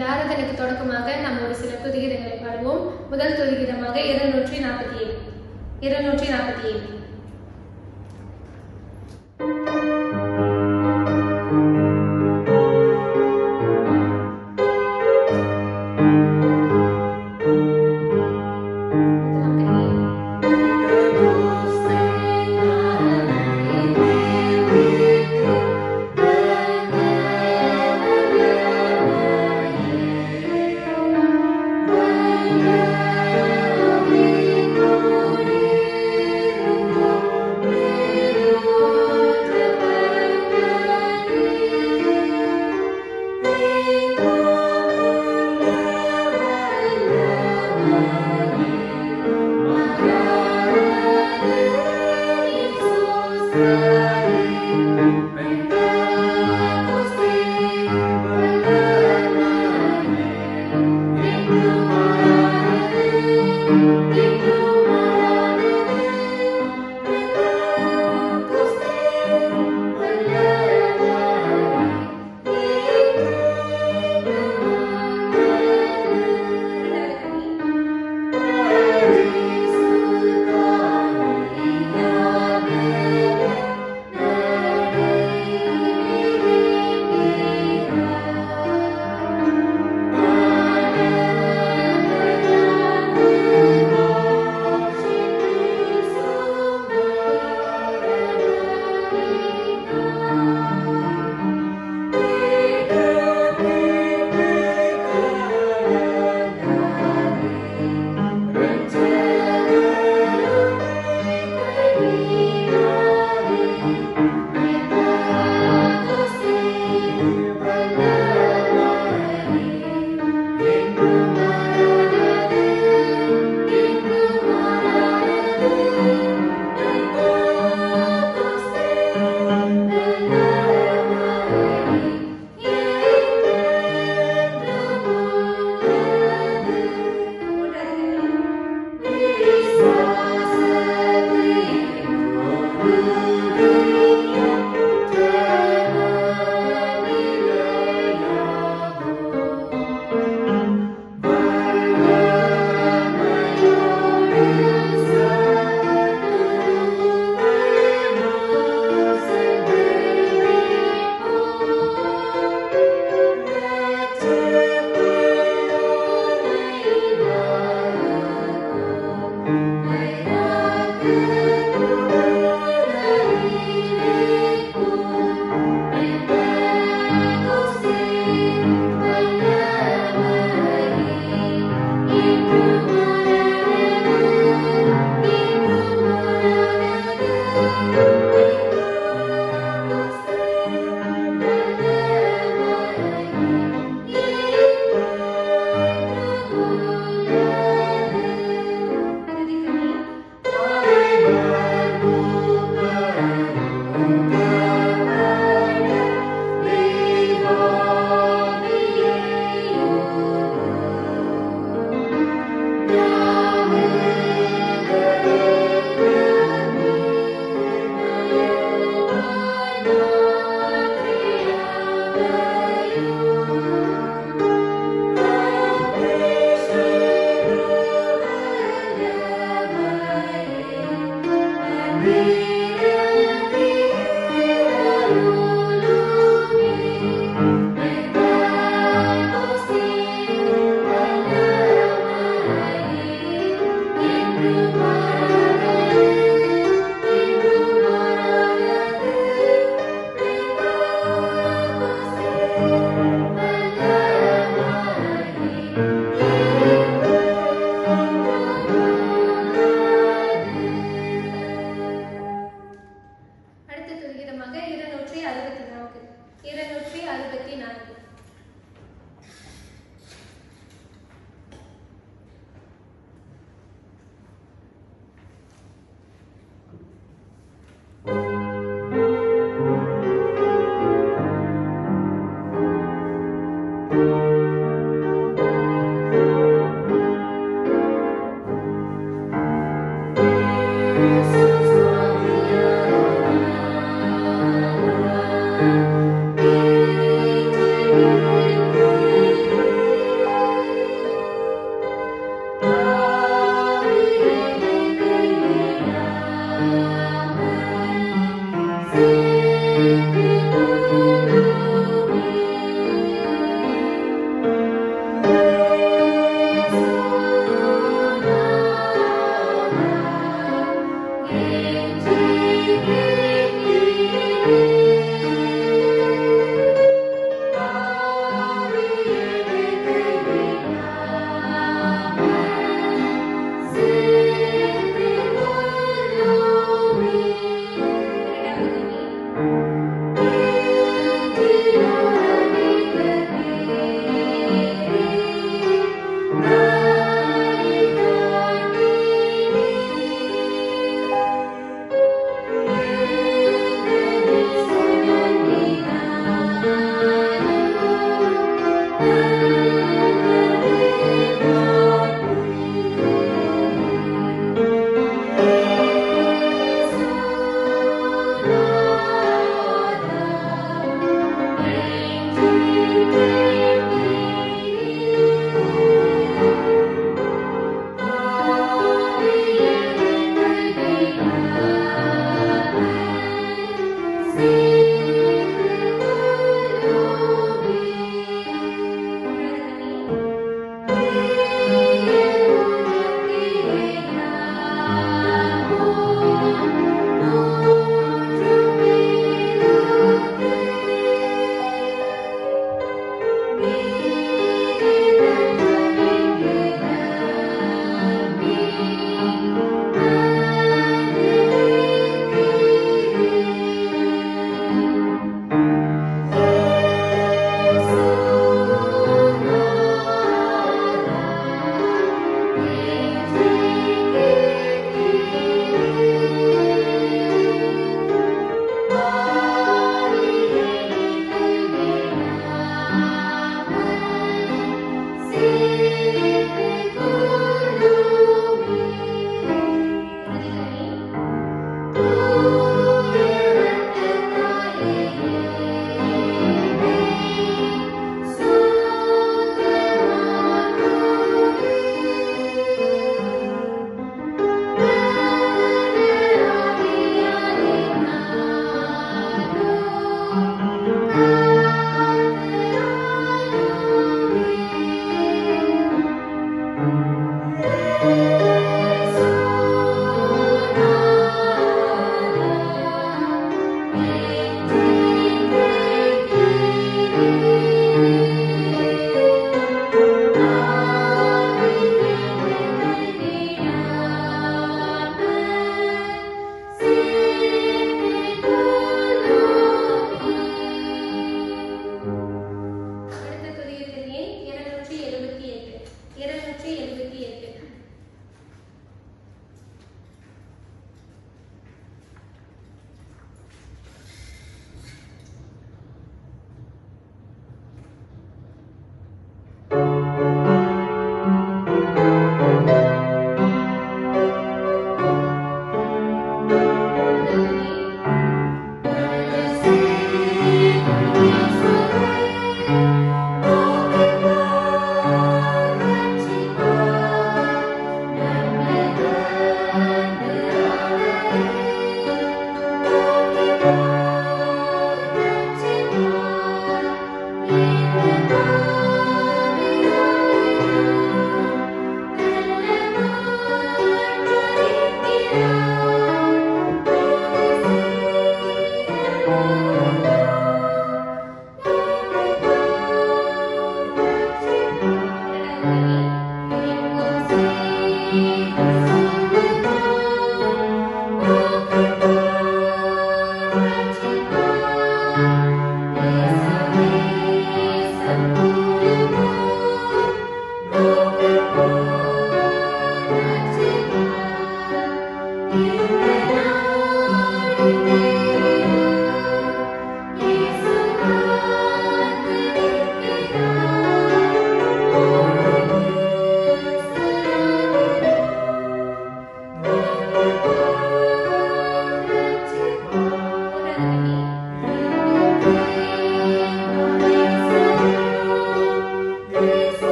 இந்த ஆராதனைக்கு தொடக்கமாக நாம் ஒரு சில துதிகீதங்களை பாடுவோம் முதல் துதிகீதமாக இருநூற்றி நாற்பத்தி ஏழு இருநூற்றி நாற்பத்தி ஏழு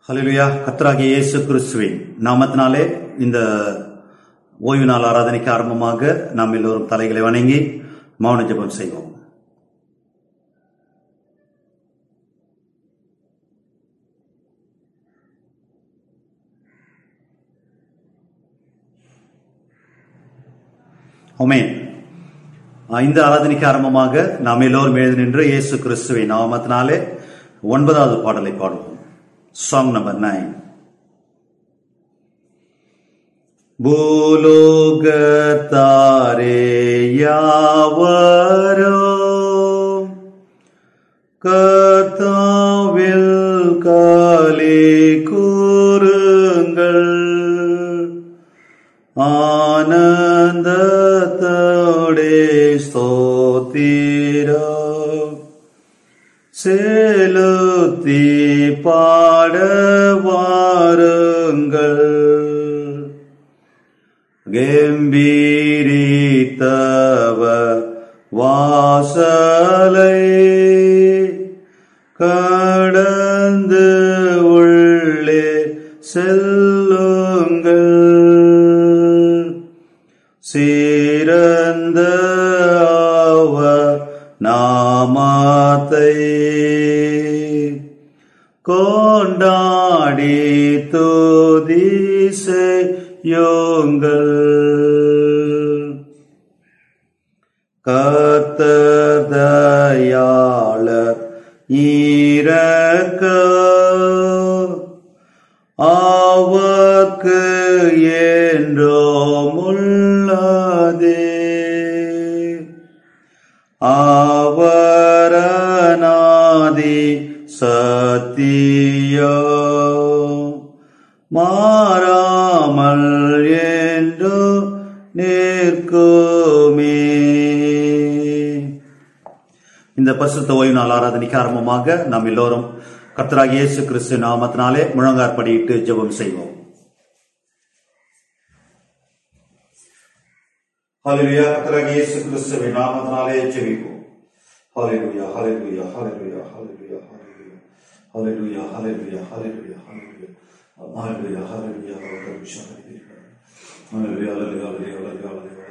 ஹalleluya கர்த்தராகிய இயேசு கிறிஸ்துவின் நாமத்தினாலே இந்த ஓய்வு நாள் ஆராதனைக்கு ஆரம்பமாக நாம் எல்லோரும் தலைகளை வணங்கி மௌன ஜெபம் செய்வோம் ஆமென் இந்த ஆராதனைக்கு ஆரம்பமாக நாம் எல்லோரும் எழுதி நின்று இயேசு கிறிஸ்துவின் நாமத்தினாலே ஒன்பதாவது பாடலை பாடுவோம் சாங் நம்பர் நைன் பூலோகத்தாரே யாவரோ கத்தாவில் காலே கூறுங்கள் ஆனந்தத்தோடே ஸ்தோத்திரம் செலுத்தி பாட வாருங்கள் கம்பீரித்தவ வாசலை கடந்து உள்ளே செல்லுங்கள் சிறந்த அவர் நாமத்தை கொண்டாடி துதி செய்யுங்கள் கத்ததயாளர் ஈரக்க அவர்க்கு என்றோம் உள்ளதே அவரநாதி சத்தியோ மாறாமல் என்று நிற்குமே இந்த பரிசுத்த ஓய்வு நாள் ஆராதனைக்கு ஆரம்பமாக நாம் எல்லோரும் கர்த்தராகிய இயேசு கிறிஸ்து நாமத்தினாலே முழங்காற்படியிட்டு ஜெபம் செய்வோம் ஹalleluya கர்த்தராகிய இயேசு கிறிஸ்துவின் நாமத்தினாலே ஜெபிப்போம் ஹalleluya ஹalleluya ஹalleluya ஹalleluya ஹalleluya ஹalleluya ஹalleluya ஹalleluya ஹalleluya ஹalleluya ஹalleluya ஹalleluya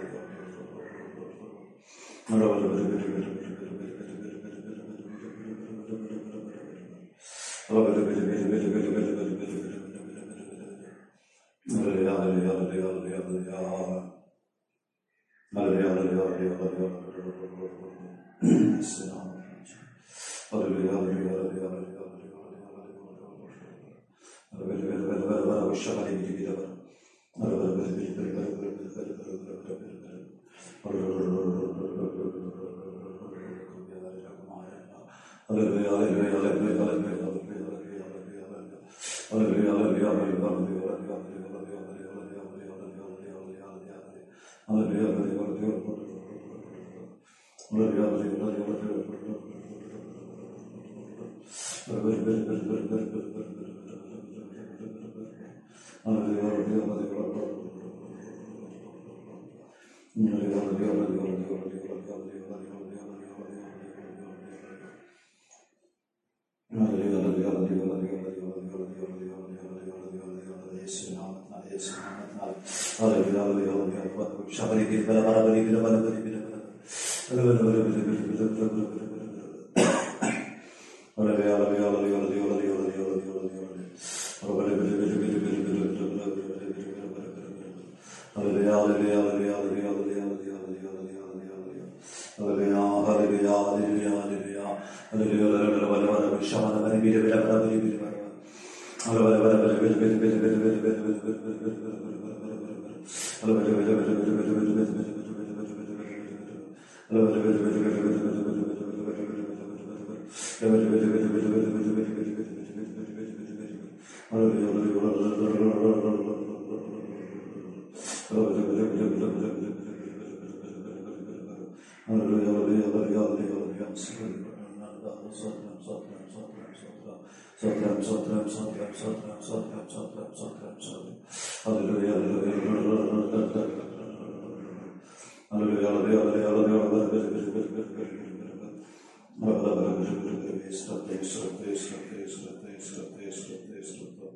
Hallelujah.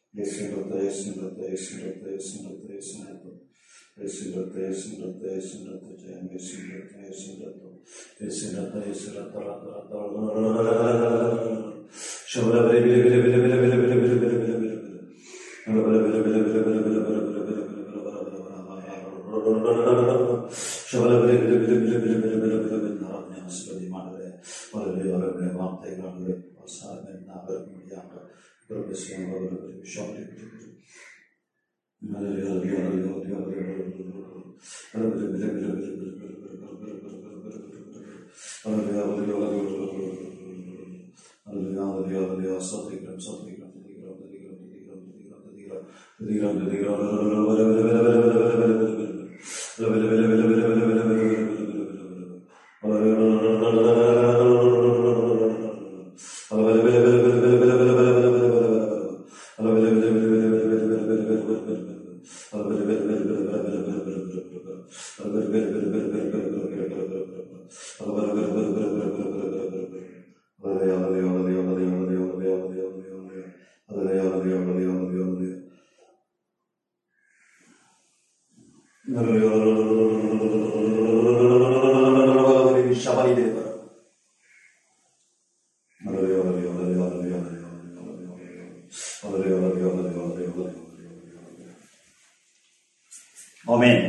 Yesinrata, yesinrata, yesinrata, yesinrata, yesinrata. Yesinrata, yesinrata, yesinrata, jayam, yesinrata, yesinrata. Yesinrata, yesinrata, rata, rata. Shabala, bile, bile, bile, bile, bile, bile, bile, bile, bile, bile, bile, bile. Bile, bile, bile, bile, bile, bile, bile, bile, bile, bile, bile, Shabala, bile, bile, bile, bile, bile, bile, bile, bile, bile. ஆராதனை ஆசீர்வதிமானவரே. வரவே வரவே வார்த்தைகளாகவே சார்ந்த நாவருக்கு முடியாங்க ஒரு விஷயம் ஒரு விஷயம் ஆமென்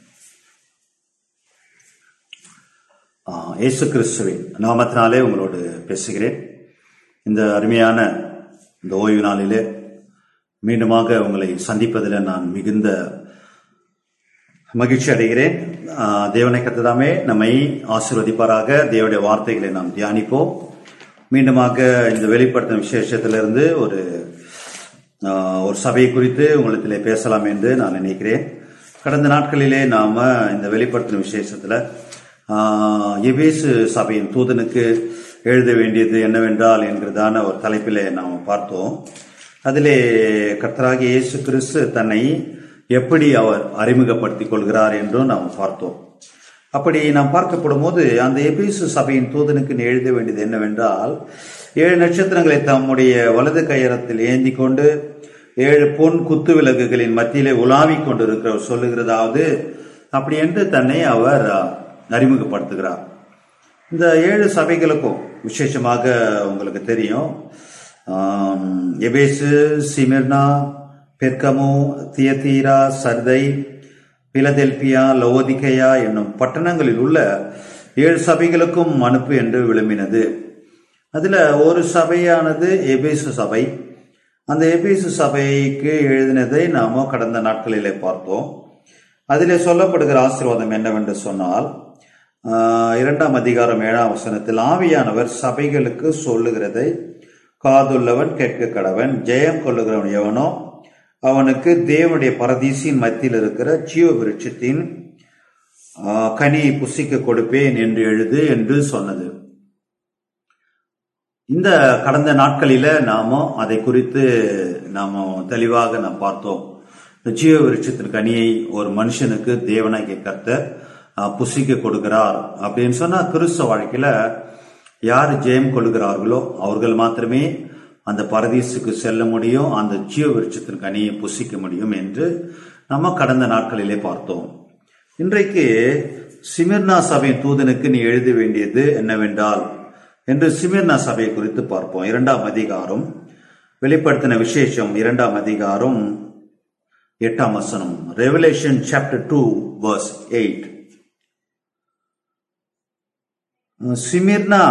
ஆ, இயேசு கிறிஸ்துவின் நாமத்தினாலே உங்களோடு பேசுகிறேன் இந்த அருமையான இந்த ஓய்வு நாளிலே மீண்டுமாக உங்களை சந்திப்பதில் நான் மிகுந்த மகிழ்ச்சி அடைகிறேன் ஆ, தேவனை கத்ததாமே நம்மை ஆசீர்வதிப்பாராக தேவனுடைய வார்த்தைகளை நாம் தியானிப்போம் மீண்டுமாக இந்த வெளிப்படுத்தும் விசேஷத்திலிருந்து ஒரு ஆ, ஒரு சபை குறித்து உங்களிடத்திலே பேசலாம் என்று நான் நினைக்கிறேன் கடந்த நாட்களிலே நாம இந்த வெளிப்படுத்தும் விசேஷத்துல ஆ, எபேசு சபையின் தூதனுக்கு எழுத வேண்டியது என்னவென்றால் என்கிறதான ஒரு தலைப்பிலே நாம் பார்த்தோம் அதிலே கர்த்தராகிய இயேசு கிறிஸ்து தன்னை எப்படி அவர் அறிமுகப்படுத்திக் கொள்கிறார் என்றும் நாம் பார்த்தோம் அப்படி நாம் பார்க்கப்படும் போது அந்த எபேசு சபையின் தூதனுக்கு நீ எழுத வேண்டியது என்னவென்றால் ஏழு நட்சத்திரங்களை தம்முடைய வலது கையரத்தில் ஏந்தி கொண்டு ஏழு பொன் குத்து விளக்குகளின் மத்தியிலே உலாவிக் கொண்டிருக்கிறவர் சொல்லுகிறதாவது அப்படி என்று தன்னை அவர் அறிமுகப்படுத்துகிறார் இந்த ஏழு சபைகளுக்கும் விசேஷமாக உங்களுக்கு தெரியும் ஆம், எபேசு சிமிர்னா பெர்கமு தியதீரா சர்தை பிலதெல்பியா லவோதிகையா என்னும் பட்டணங்களில் உள்ள ஏழு சபைகளுக்கும் அனுப்பு என்று விளம்பினது அதுல ஒரு சபையானது எபேசு சபை அந்த எபேசு சபைக்கு எழுதினதை நாம கடந்த நாட்களிலே பார்த்தோம் அதிலே சொல்லப்படுகிற ஆசீர்வாதம் என்னவென்று சொன்னால் ஆஹ், இரண்டாம் அதிகாரம் ஏழாம் வசனத்தில் ஆவியானவர் சபைகளுக்கு சொல்லுகிறதை காதுள்ளவன் கேட்க கடவன் ஜெயம் கொள்ளுகிறவன் எவனோ அவனுக்கு தேவனுடைய பரதீசின் மத்தியில் இருக்கிற ஜீவ விருட்சத்தின் ஆஹ், கனியை புசிக்க கொடுப்பேன் என்று எழுது என்று சொன்னது இந்த கடந்த நாட்களில நாம அதை குறித்து நாம தெளிவாக நாம் பார்த்தோம் இந்த ஜீவ விருட்சத்தின் கனியை ஒரு மனுஷனுக்கு தேவனாகிய கர்த்தர் அஹ், புசிக்க கொடுக்கிறார் அப்படின்னு சொன்னா கிறிஸ்தவ வாழ்க்கையில யார் ஜெயம் கொள்கிறார்களோ அவர்கள் மாத்திரமே அந்த பரதீசுக்கு செல்ல முடியும் அந்த ஜீவ விருட்சத்தின் கனியை புசிக்க முடியும் என்று நம்ம கடந்த நாட்களிலே பார்த்தோம் இன்றைக்கு சிமிர்னா சபையின் தூதனுக்கு நீ எழுத வேண்டியது என்னவென்றால் என்று சிமிர்னா சபை குறித்து பார்ப்போம் இரண்டாம் அதிகாரம் வெளிப்படுத்தின விசேஷம் இரண்டாம் அதிகாரம் எட்டாம் வசனம் revelation chapter two verse eight சிமிர்னா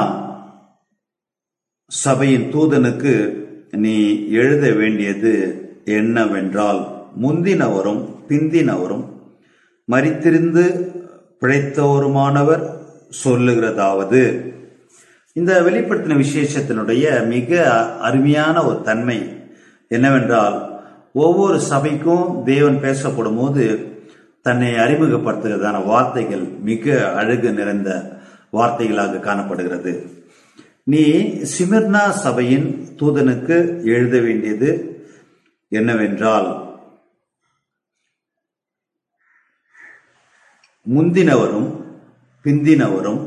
சபையின் தூதனுக்கு நீ எழுத வேண்டியது என்னவென்றால் முந்தினவரும் பிந்தினவரும் மரித்திருந்து பிழைத்தவருமானவர் சொல்லுகிறதாவது இந்த வெளிப்படுத்தின விசேஷத்தினுடைய மிக அருமையான ஒரு தன்மை என்னவென்றால் ஒவ்வொரு சபைக்கும் தேவன் பேசப்படும் போது தன்னை அறிமுகப்படுத்துகிறதான வார்த்தைகள் மிக அழகு நிறைந்த வார்த்தைகளாக காணப்படுகிறது நீ சிமிர்னா சபையின் தூதனுக்கு எழுத வேண்டியது என்னவென்றால் முந்தினவரும் பிந்தினவரும்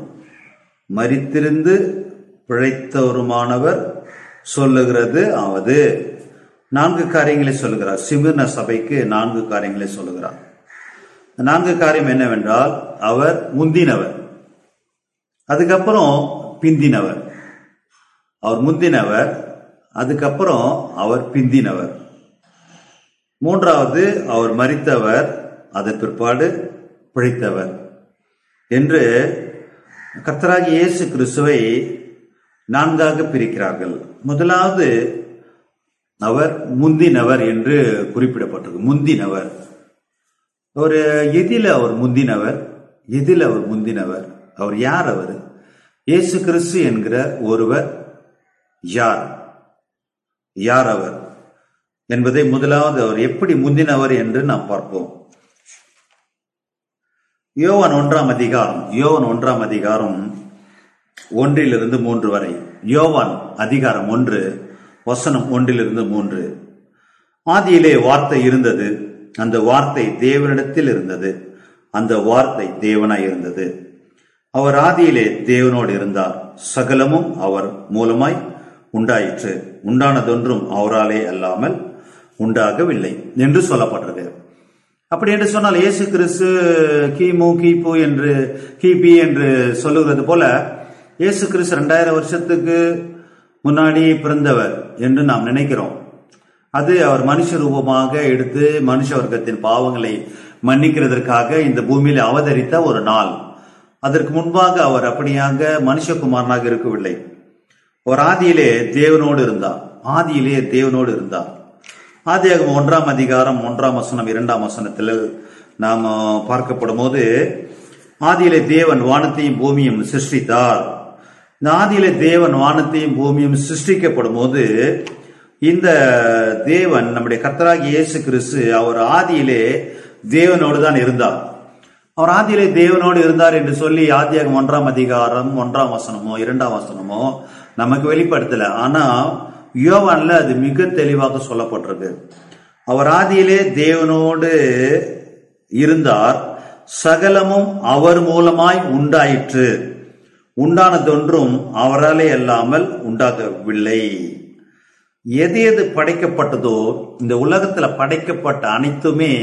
மரித்திருந்து பிழைத்தவருமானவர் சொல்லுகிறது ஆவது நான்கு காரியங்களை சொல்லுகிறார் சிமிர்ன சபைக்கு நான்கு காரியங்களை சொல்லுகிறார் இந்த நான்கு காரியம் என்னவென்றால் அவர் முந்தினவர் அதுக்கப்புறம் பிந்தினவர் அவர் முந்தினவர் அதுக்கப்புறம் அவர் பிந்தினவர் மூன்றாவது அவர் மரித்தவர் அதன் பிற்பாடு பிழைத்தவர் என்று கர்த்தராகி இயேசு கிறிஸ்துவை நான்காக பிரிக்கிறார்கள் முதலாவது அவர் முந்தினவர் என்று குறிப்பிடப்பட்டிருக்கு முந்தினவர் ஒரு எதில அவர் முந்தினவர் எதில் அவர் முந்தினவர் அவர் யார் அவர் இயேசு கிறிஸ்து என்கிற ஒருவர் யார் யார் அவர் என்பதை முதலாவது அவர் எப்படி முந்தினவர் என்று நாம் பார்ப்போம் யோவான் ஒன்றாம் அதிகாரம் யோவான் ஒன்றாம் அதிகாரம் ஒன்றிலிருந்து மூன்று வரை யோவான் அதிகாரம் ஒன்று வசனம் ஒன்றிலிருந்து மூன்று ஆதியிலே வார்த்தை இருந்தது அந்த வார்த்தை தேவனிடத்தில் இருந்தது அந்த வார்த்தை தேவனாய் இருந்தது அவர் ஆதியிலே தேவனோடு இருந்தார் சகலமும் அவர் மூலமாய் உண்டாயிற்று உண்டானதொன்றும் அவராலே அல்லாமல் உண்டாகவில்லை என்று சொல்லப்பட்டது அப்படி என்று சொன்னால் இயேசு கிறிஸ்து கிமு கிபு என்று கிபி என்று சொல்லுகிறது போல இயேசு கிறிஸ்து ரெண்டாயிரம் வருஷத்துக்கு முன்னாடி பிறந்தவர் என்று நாம் நினைக்கிறோம் அது அவர் மனுஷ ரூபமாக எடுத்து மனுஷ வர்க்கத்தின் பாவங்களை மன்னிக்கிறதற்காக இந்த பூமியில் அவதரித்த ஒரு நாள் அதற்கு முன்பாக அவர் அப்படியாக மனுஷகுமாரனாக இருக்கவில்லை ஒரு ஆதியிலே தேவனோடு இருந்தார் ஆதியிலே தேவனோடு இருந்தார் ஆதியாகமம் ஒன்றாம் அதிகாரம் ஒன்றாம் வசனம் இரண்டாம் வசனத்தில் நாம் பார்க்கப்படும் போது ஆதியிலே தேவன் வானத்தையும் பூமியும் சிருஷ்டித்தார் இந்த ஆதியிலே தேவன் வானத்தையும் பூமியும் சிருஷ்டிக்கப்படும் போது இந்த தேவன் நம்முடைய கர்த்தராகி இயேசு கிறிஸ்து அவர் ஆதியிலே தேவனோடு தான் இருந்தார் அவர் ஆதியிலே தேவனோடு இருந்தார் என்று சொல்லி ஆதியாகம் ஒன்றாம் அதிகாரம் ஒன்றாம் வசனமோ இரண்டாம் வசனமோ நமக்கு வெளிப்படுத்தல ஆனா யோவான்ல அது மிக தெளிவாக சொல்லப்பட்டிருக்கு அவர் ஆதியிலே தேவனோடு இருந்தார் சகலமும் அவர் மூலமாய் உண்டாயிற்று உண்டானதொன்றும் அவராலே அல்லாமல் உண்டாகவில்லை எது எது படைக்கப்பட்டதோ இந்த உலகத்துல படைக்கப்பட்ட அனைத்துமே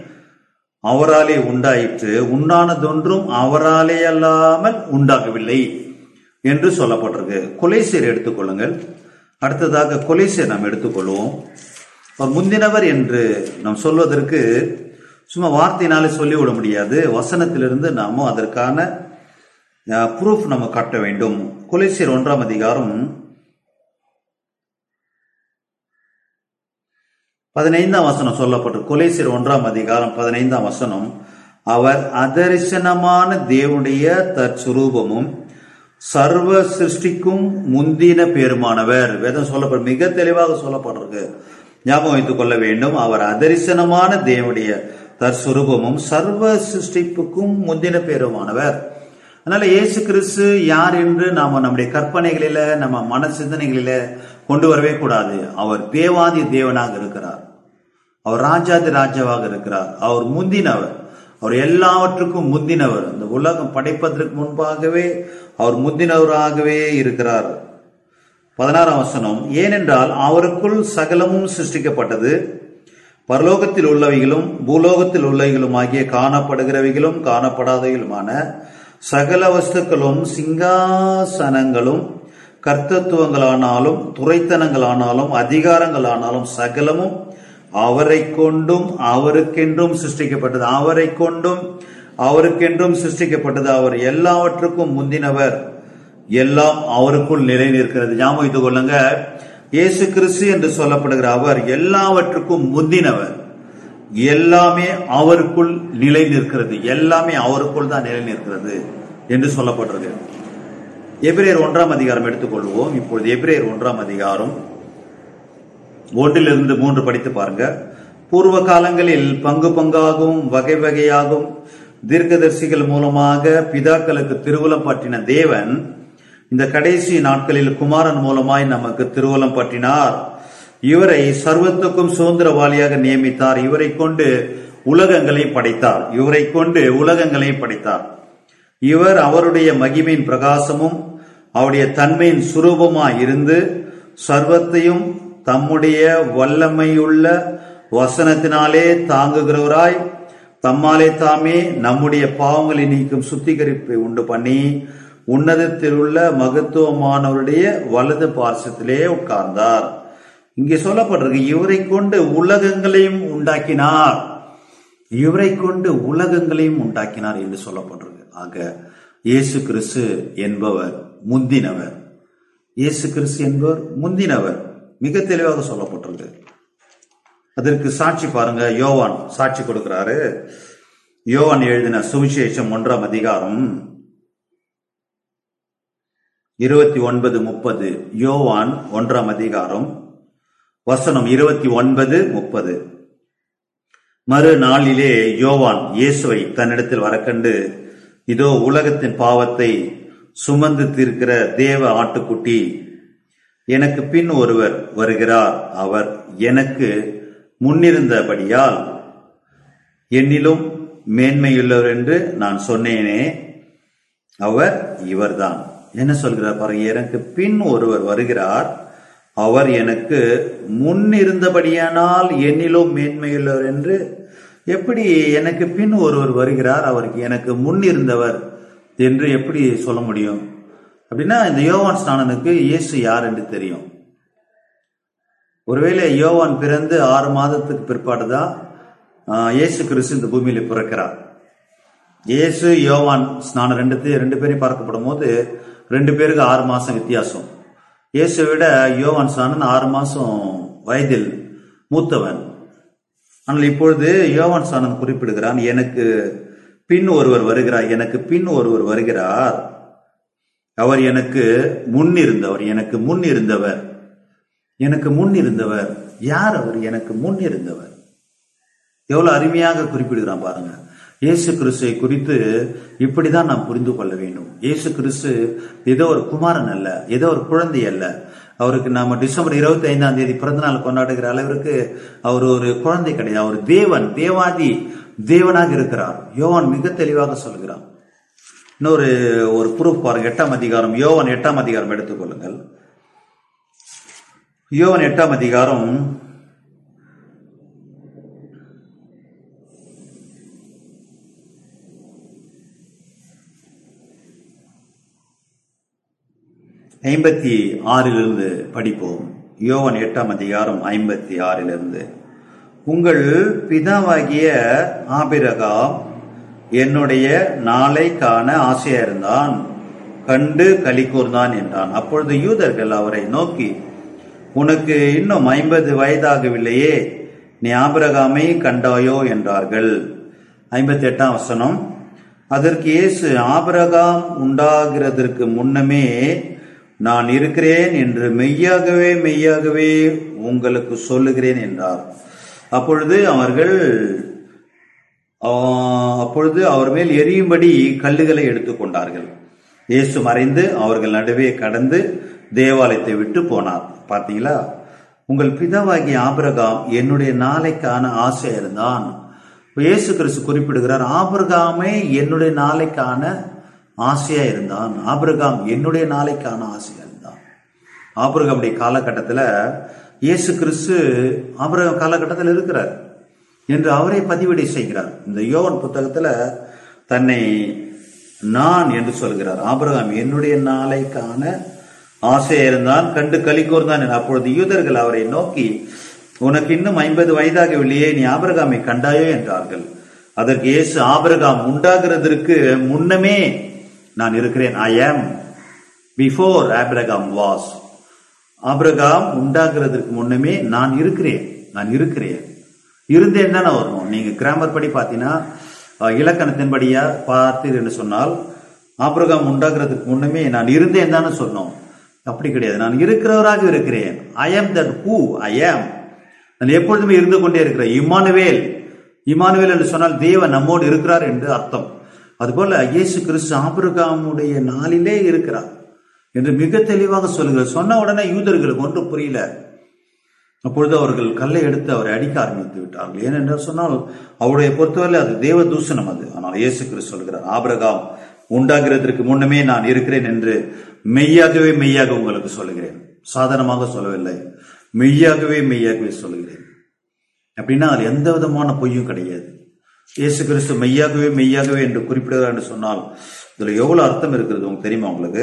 அவராலே உண்டாயிற்று உண்டானதொன்றும் அவராலே அல்லாமல் உண்டாகவில்லை என்று சொல்லப்பட்டிருக்கு கொலைசீர் எடுத்துக்கொள்ளுங்கள் அடுத்ததாக கொலைசீர் நாம் எடுத்துக்கொள்வோம் முந்தினவர் என்று நாம் சொல்வதற்கு சும்மா வார்த்தையினாலே சொல்லிவிட முடியாது வசனத்திலிருந்து நாம அதற்கான ப்ரூஃப் நம்ம காட்ட வேண்டும் கொலைசீர் ஒன்றாம் அதிகாரம் பதினைந்தாம் வசனம் சொல்லப்பட்டு கொலைசீர் ஒன்றாம் அதிகாரம் பதினைந்தாம் வசனம் அவர் அதரிசனமான தேவனுடைய தற்சுரூபமும் சர்வ சிருஷ்டிக்கும் முந்தின பேருமானவர் வேதம் சொல்லப்படும் மிக தெளிவாக சொல்லப்பட்டிருக்கு ஞாபகம் வைத்துக் கொள்ள வேண்டும் அவர் அதரிசனமான தேவனுடைய தற்சுரூபமும் சர்வ சிருஷ்டிப்புக்கும் முந்தின பேருமானவர் அதனால இயேசு கிறிஸ்து யார் என்று நாம நம்முடைய கற்பனைகளில நம்ம மன சிந்தனைகளில கொண்டு வரவே கூடாது அவர் தேவாதி தேவனாக இருக்கிறார் அவர் ராஜாதி ராஜாவாக இருக்கிறார் அவர் முந்தினவர் அவர் எல்லாவற்றுக்கும் முந்தினவர் இந்த உலகம் படைப்பதற்கு முன்பாகவே அவர் முந்தினவராகவே இருக்கிறார் பதினாறாம் வசனம் ஏனென்றால் அவருக்குள் சகலமும் சிருஷ்டிக்கப்பட்டது பரலோகத்தில் உள்ளவைகளும் பூலோகத்தில் உள்ளவைகளும் ஆகிய காணப்படுகிறவைகளும் காணப்படாதவைகளுமான சகல வஸ்துக்களும் சிங்காசனங்களும் கர்த்தத்துவங்களானாலும் துறைத்தனங்களானாலும் அதிகாரங்களானாலும் சகலமும் அவரை கொண்டும் அவருக்கென்றும் சிருஷ்டிக்கப்பட்டது அவரை கொண்டும் அவருக்கென்றும் சிருஷ்டிக்கப்பட்டது அவர் எல்லாவற்றுக்கும் முந்தினவர் எல்லாம் அவருக்குள் நிலை நிற்கிறது ஞாபகம் வைத்துக் கொள்ளுங்க இயேசு கிறிஸ்து என்று சொல்லப்படுகிற அவர் எல்லாவற்றுக்கும் முந்தினவர் எல்லாமே அவருக்குள் நிலை நிற்கிறது எல்லாமே அவருக்குள் தான் நிலை நிற்கிறது என்று சொல்லப்படுறது எபிரேயர் ஒன்றாம் அதிகாரம் எடுத்துக்கொள்வோம் இப்பொழுது எபிரேயர் ஒன்றாம் அதிகாரம் ஒன்றிலிருந்து மூன்று படித்து பாருங்க பூர்வ காலங்களில் பங்கு பங்காகவும் வகை வகையாகவும் தீர்க்கதரிசிகள் மூலமாக பிதாக்களுக்கு திருவுலம் பற்றின தேவன் இந்த கடைசி நாட்களில் குமாரன் மூலமாய் நமக்கு திருவுலம் பற்றினார் இவரை சர்வத்துக்கும் சுதந்திரவாளியாக நியமித்தார் இவரை கொண்டு உலகங்களை படைத்தார் இவரை கொண்டு உலகங்களை படைத்தார் இவர் அவருடைய மகிமையின் பிரகாசமும் அவருடைய தன்மையின் சுரூபமாய் இருந்து சர்வத்தையும் தம்முடைய வல்லமையுள்ள வசனத்தினாலே தாங்குகிறவராய் தம்மாலே தாமே நம்முடைய பாவங்களை நீக்கும் சுத்திகரிப்பை உண்டு பண்ணி உன்னதத்தில் உள்ள மகத்துவமானவருடைய வலது பார்சத்திலே உட்கார்ந்தார் இங்கே சொல்லப்பட்டிருக்கு இவரை கொண்டு உலகங்களையும் உண்டாக்கினார் இவரை கொண்டு உலகங்களையும் உண்டாக்கினார் என்று சொல்லப்பட்டிருக்கு ஆக இயேசு கிறிஸ்து என்பவர் முந்தினவர் இயேசு கிறிஸ்து என்பவர் முந்தினவர் மிக தெளிவாக சொல்லப்பட்டிருக்கு அதற்கு சாட்சி பாருங்க யோவான் சாட்சி கொடுக்கிறாரு யோவான் எழுதின சுவிசேஷம் ஒன்றாம் அதிகாரம் இருபத்தி ஒன்பது முப்பது யோவான் ஒன்றாம் அதிகாரம் வசனம் இருபத்தி ஒன்பது முப்பது மறுநாளிலே யோவான் இயேசுவை தன்னிடத்தில் வரக்கண்டு இதோ உலகத்தின் பாவத்தை சுமந்து தீர்க்கிற தேவ ஆட்டுக்குட்டி எனக்கு பின் ஒருவர் வருகிறார் அவர் எனக்கு முன்னிருந்தபடியால் என்னிலும் மேன்மையுள்ளவர் என்று நான் சொன்னேனே அவர் இவர்தான் என்ன சொல்கிறார் பாருங்க எனக்கு பின் ஒருவர் வருகிறார் அவர் எனக்கு முன் இருந்தபடியானால் என்னிலும் மேன்மையுள்ளவர் என்று எப்படி எனக்கு பின் ஒருவர் வருகிறார் அவருக்கு எனக்கு முன் இருந்தவர் என்று எப்படி சொல்ல முடியும் அப்படின்னா இந்த யோவான் ஸ்நானனுக்கு இயேசு யார் என்று தெரியும் ஒருவேளை யோவான் பிறந்து ஆறு மாதத்துக்கு பிற்பாடு தான் இயேசு கிறிஸ்து இந்த பூமியில பிறக்கிறார் இயேசு யோவான் ஸ்நானம் ரெண்டு ரெண்டு பேரையும் பார்க்கப்படும் போது ரெண்டு பேருக்கு ஆறு மாசம் வித்தியாசம் இயேசு விட யோவான் ஸ்நானன் ஆறு மாசம் வயதில் மூத்தவன் ஆனால் இப்பொழுது யோவான் ஸ்நானன் குறிப்பிடுகிறான் எனக்கு பின் ஒருவர் வருகிறார் எனக்கு பின் ஒருவர் வருகிறார் அவர் எனக்கு முன் இருந்தவர் எனக்கு முன் இருந்தவர் எனக்கு முன் இருந்தவர் யார் அவர் எனக்கு முன் இருந்தவர் எவ்வளவு அருமையாக குறிப்பிடுகிறான் பாருங்க இயேசு கிறிஸ்துவை குறித்து இப்படிதான் நாம் புரிந்து கொள்ள வேண்டும் இயேசு கிறிஸ்து ஏதோ ஒரு குமாரன் அல்ல ஏதோ ஒரு குழந்தை அல்ல அவருக்கு நாம டிசம்பர் இருபத்தி ஐந்தாம் தேதி பிறந்த நாள் கொண்டாடுகிற அளவிற்கு அவர் ஒரு குழந்தை கிடையாது அவர் தேவன் தேவாதி தேவனாக இருக்கிறார் யோவான் மிக தெளிவாக சொல்கிறார் இன்னொரு ஒரு ப்ரூஃப் பாருங்க எட்டாம் அதிகாரம் யோவான் எட்டாம் அதிகாரம் எடுத்துக்கொள்ளுங்கள் யோவான் எட்டாம் அதிகாரம் ஐம்பத்தி ஆறிலிருந்து படிப்போம் யோவன் எட்டாம் அதிகாரம் ஐம்பத்தி ஆறிலிருந்து உங்கள் பிதாவாகிய ஆபிரகாம் என்னுடைய நாளை காண ஆசையா இருந்தான் கண்டு களி கூர்ந்தான் என்றான் அப்பொழுது யூதர்கள் அவரை நோக்கி உனக்கு இன்னும் ஐம்பது வயதாகவில்லையே நீ ஆபிரகாமை கண்டாயோ என்றார்கள் ஐம்பத்தி எட்டாம் வசனம் அதற்கு இயேசு ஆபிரகாம் உண்டாகிறதற்கு முன்னமே நான் இருக்கிறேன் என்று மெய்யாகவே மெய்யாகவே உங்களுக்கு சொல்லுகிறேன் என்றார் அப்பொழுது அவர்கள் அப்பொழுது அவர் மேல் எரியும்படி கல்லுகளை எடுத்துக்கொண்டார்கள் இயேசு மறைந்து அவர்கள் நடுவே கடந்து தேவாலயத்தை விட்டு போனார் பாத்தீங்களா உங்கள் பிதாவாகிய ஆபிரகாம் என்னுடைய நாளைக்கான ஆசை இருந்தான் இயேசு கிறிஸ்து குறிப்பிடுகிறார் ஆபிரகாமே என்னுடைய நாளைக்கான ஆசையா இருந்தான் ஆபிரகாம் என்னுடைய நாளைக்கான ஆசையா இருந்தான் ஆபிரகாமுடைய காலகட்டத்தில் இயேசு கிறிஸ்து ஆபிரகாம் காலகட்டத்தில் இருக்கிறார் என்று அவரை பதிவிடை செய்கிறார் இந்த யோவன் புத்தகத்துல தன்னை நான் என்று சொல்கிறார் ஆபிரகாம் என்னுடைய நாளைக்கான ஆசையா இருந்தான் கண்டு களி கூர்ந்தான் அப்பொழுது யூதர்கள் அவரை நோக்கி உனக்கு இன்னும் ஐம்பது வயதாகவில்லையே நீ ஆபிரகாமை கண்டாயோ என்றார்கள் அதற்கு இயேசு ஆபிரகாம் உண்டாகிறதற்கு முன்னமே நான் இருக்கிறேன் I am before Abraham was ஆபிரகாம் உண்டாகிறதுக்கு முன்னமே நான் இருக்கிறேன் நான் இருக்கிறேன் இருந்தேன் தானே வரணும் நீங்க கிராமர் படி பார்த்தீங்கன்னா இலக்கணத்தின்படியா பார்த்தீர் என்று சொன்னால் ஆபிரகாம் உண்டாகிறதுக்கு முன்னமே நான் இருந்தேன் தானே சொன்னோம் அப்படி கிடையாது நான் இருக்கிறவராக இருக்கிறேன் ஐ ஆம் தட் ஹூ ஐ ஆம் நான் எப்பொழுதுமே இருந்து கொண்டே இருக்கிறேன் இமானுவேல் இமானுவேல் என்று சொன்னால் தேவன் நம்மோடு இருக்கிறார் என்று அர்த்தம் அதுபோல இயேசு கிறிஸ்து ஆபிரகாமுடைய நாளிலே இருக்கிறார் என்று மிக தெளிவாக சொல்லுகிறார் சொன்ன உடனே யூதர்களுக்கு ஒன்றும் புரியல அப்பொழுது அவர்கள் கல்லை எடுத்து அவரை அடிக்க ஆரம்பித்து விட்டார்கள் ஏனென்றால் சொன்னால் அவருடைய பொறுத்தவரை அது தேவ தூஷணம் அது ஆனால் இயேசு கிறிஸ்து சொல்கிறார் ஆபிரகாம் உண்டாகிறதற்கு முன்னமே நான் இருக்கிறேன் என்று மெய்யாகவே மெய்யாக உங்களுக்கு சொல்லுகிறேன் சாதாரணமாக சொல்லவில்லை மெய்யாகவே மெய்யாகவே சொல்கிறேன் அப்படின்னா அதில் எந்த விதமான பொய்யும் கிடையாது இயேசு கிறிஸ்து மெய்யாகவே மெய்யாகவே என்று குறிப்பிடுகிறார் என்று சொன்னால் இதுல எவ்வளவு அர்த்தம் இருக்கிறது உங்களுக்கு தெரியுமா உங்களுக்கு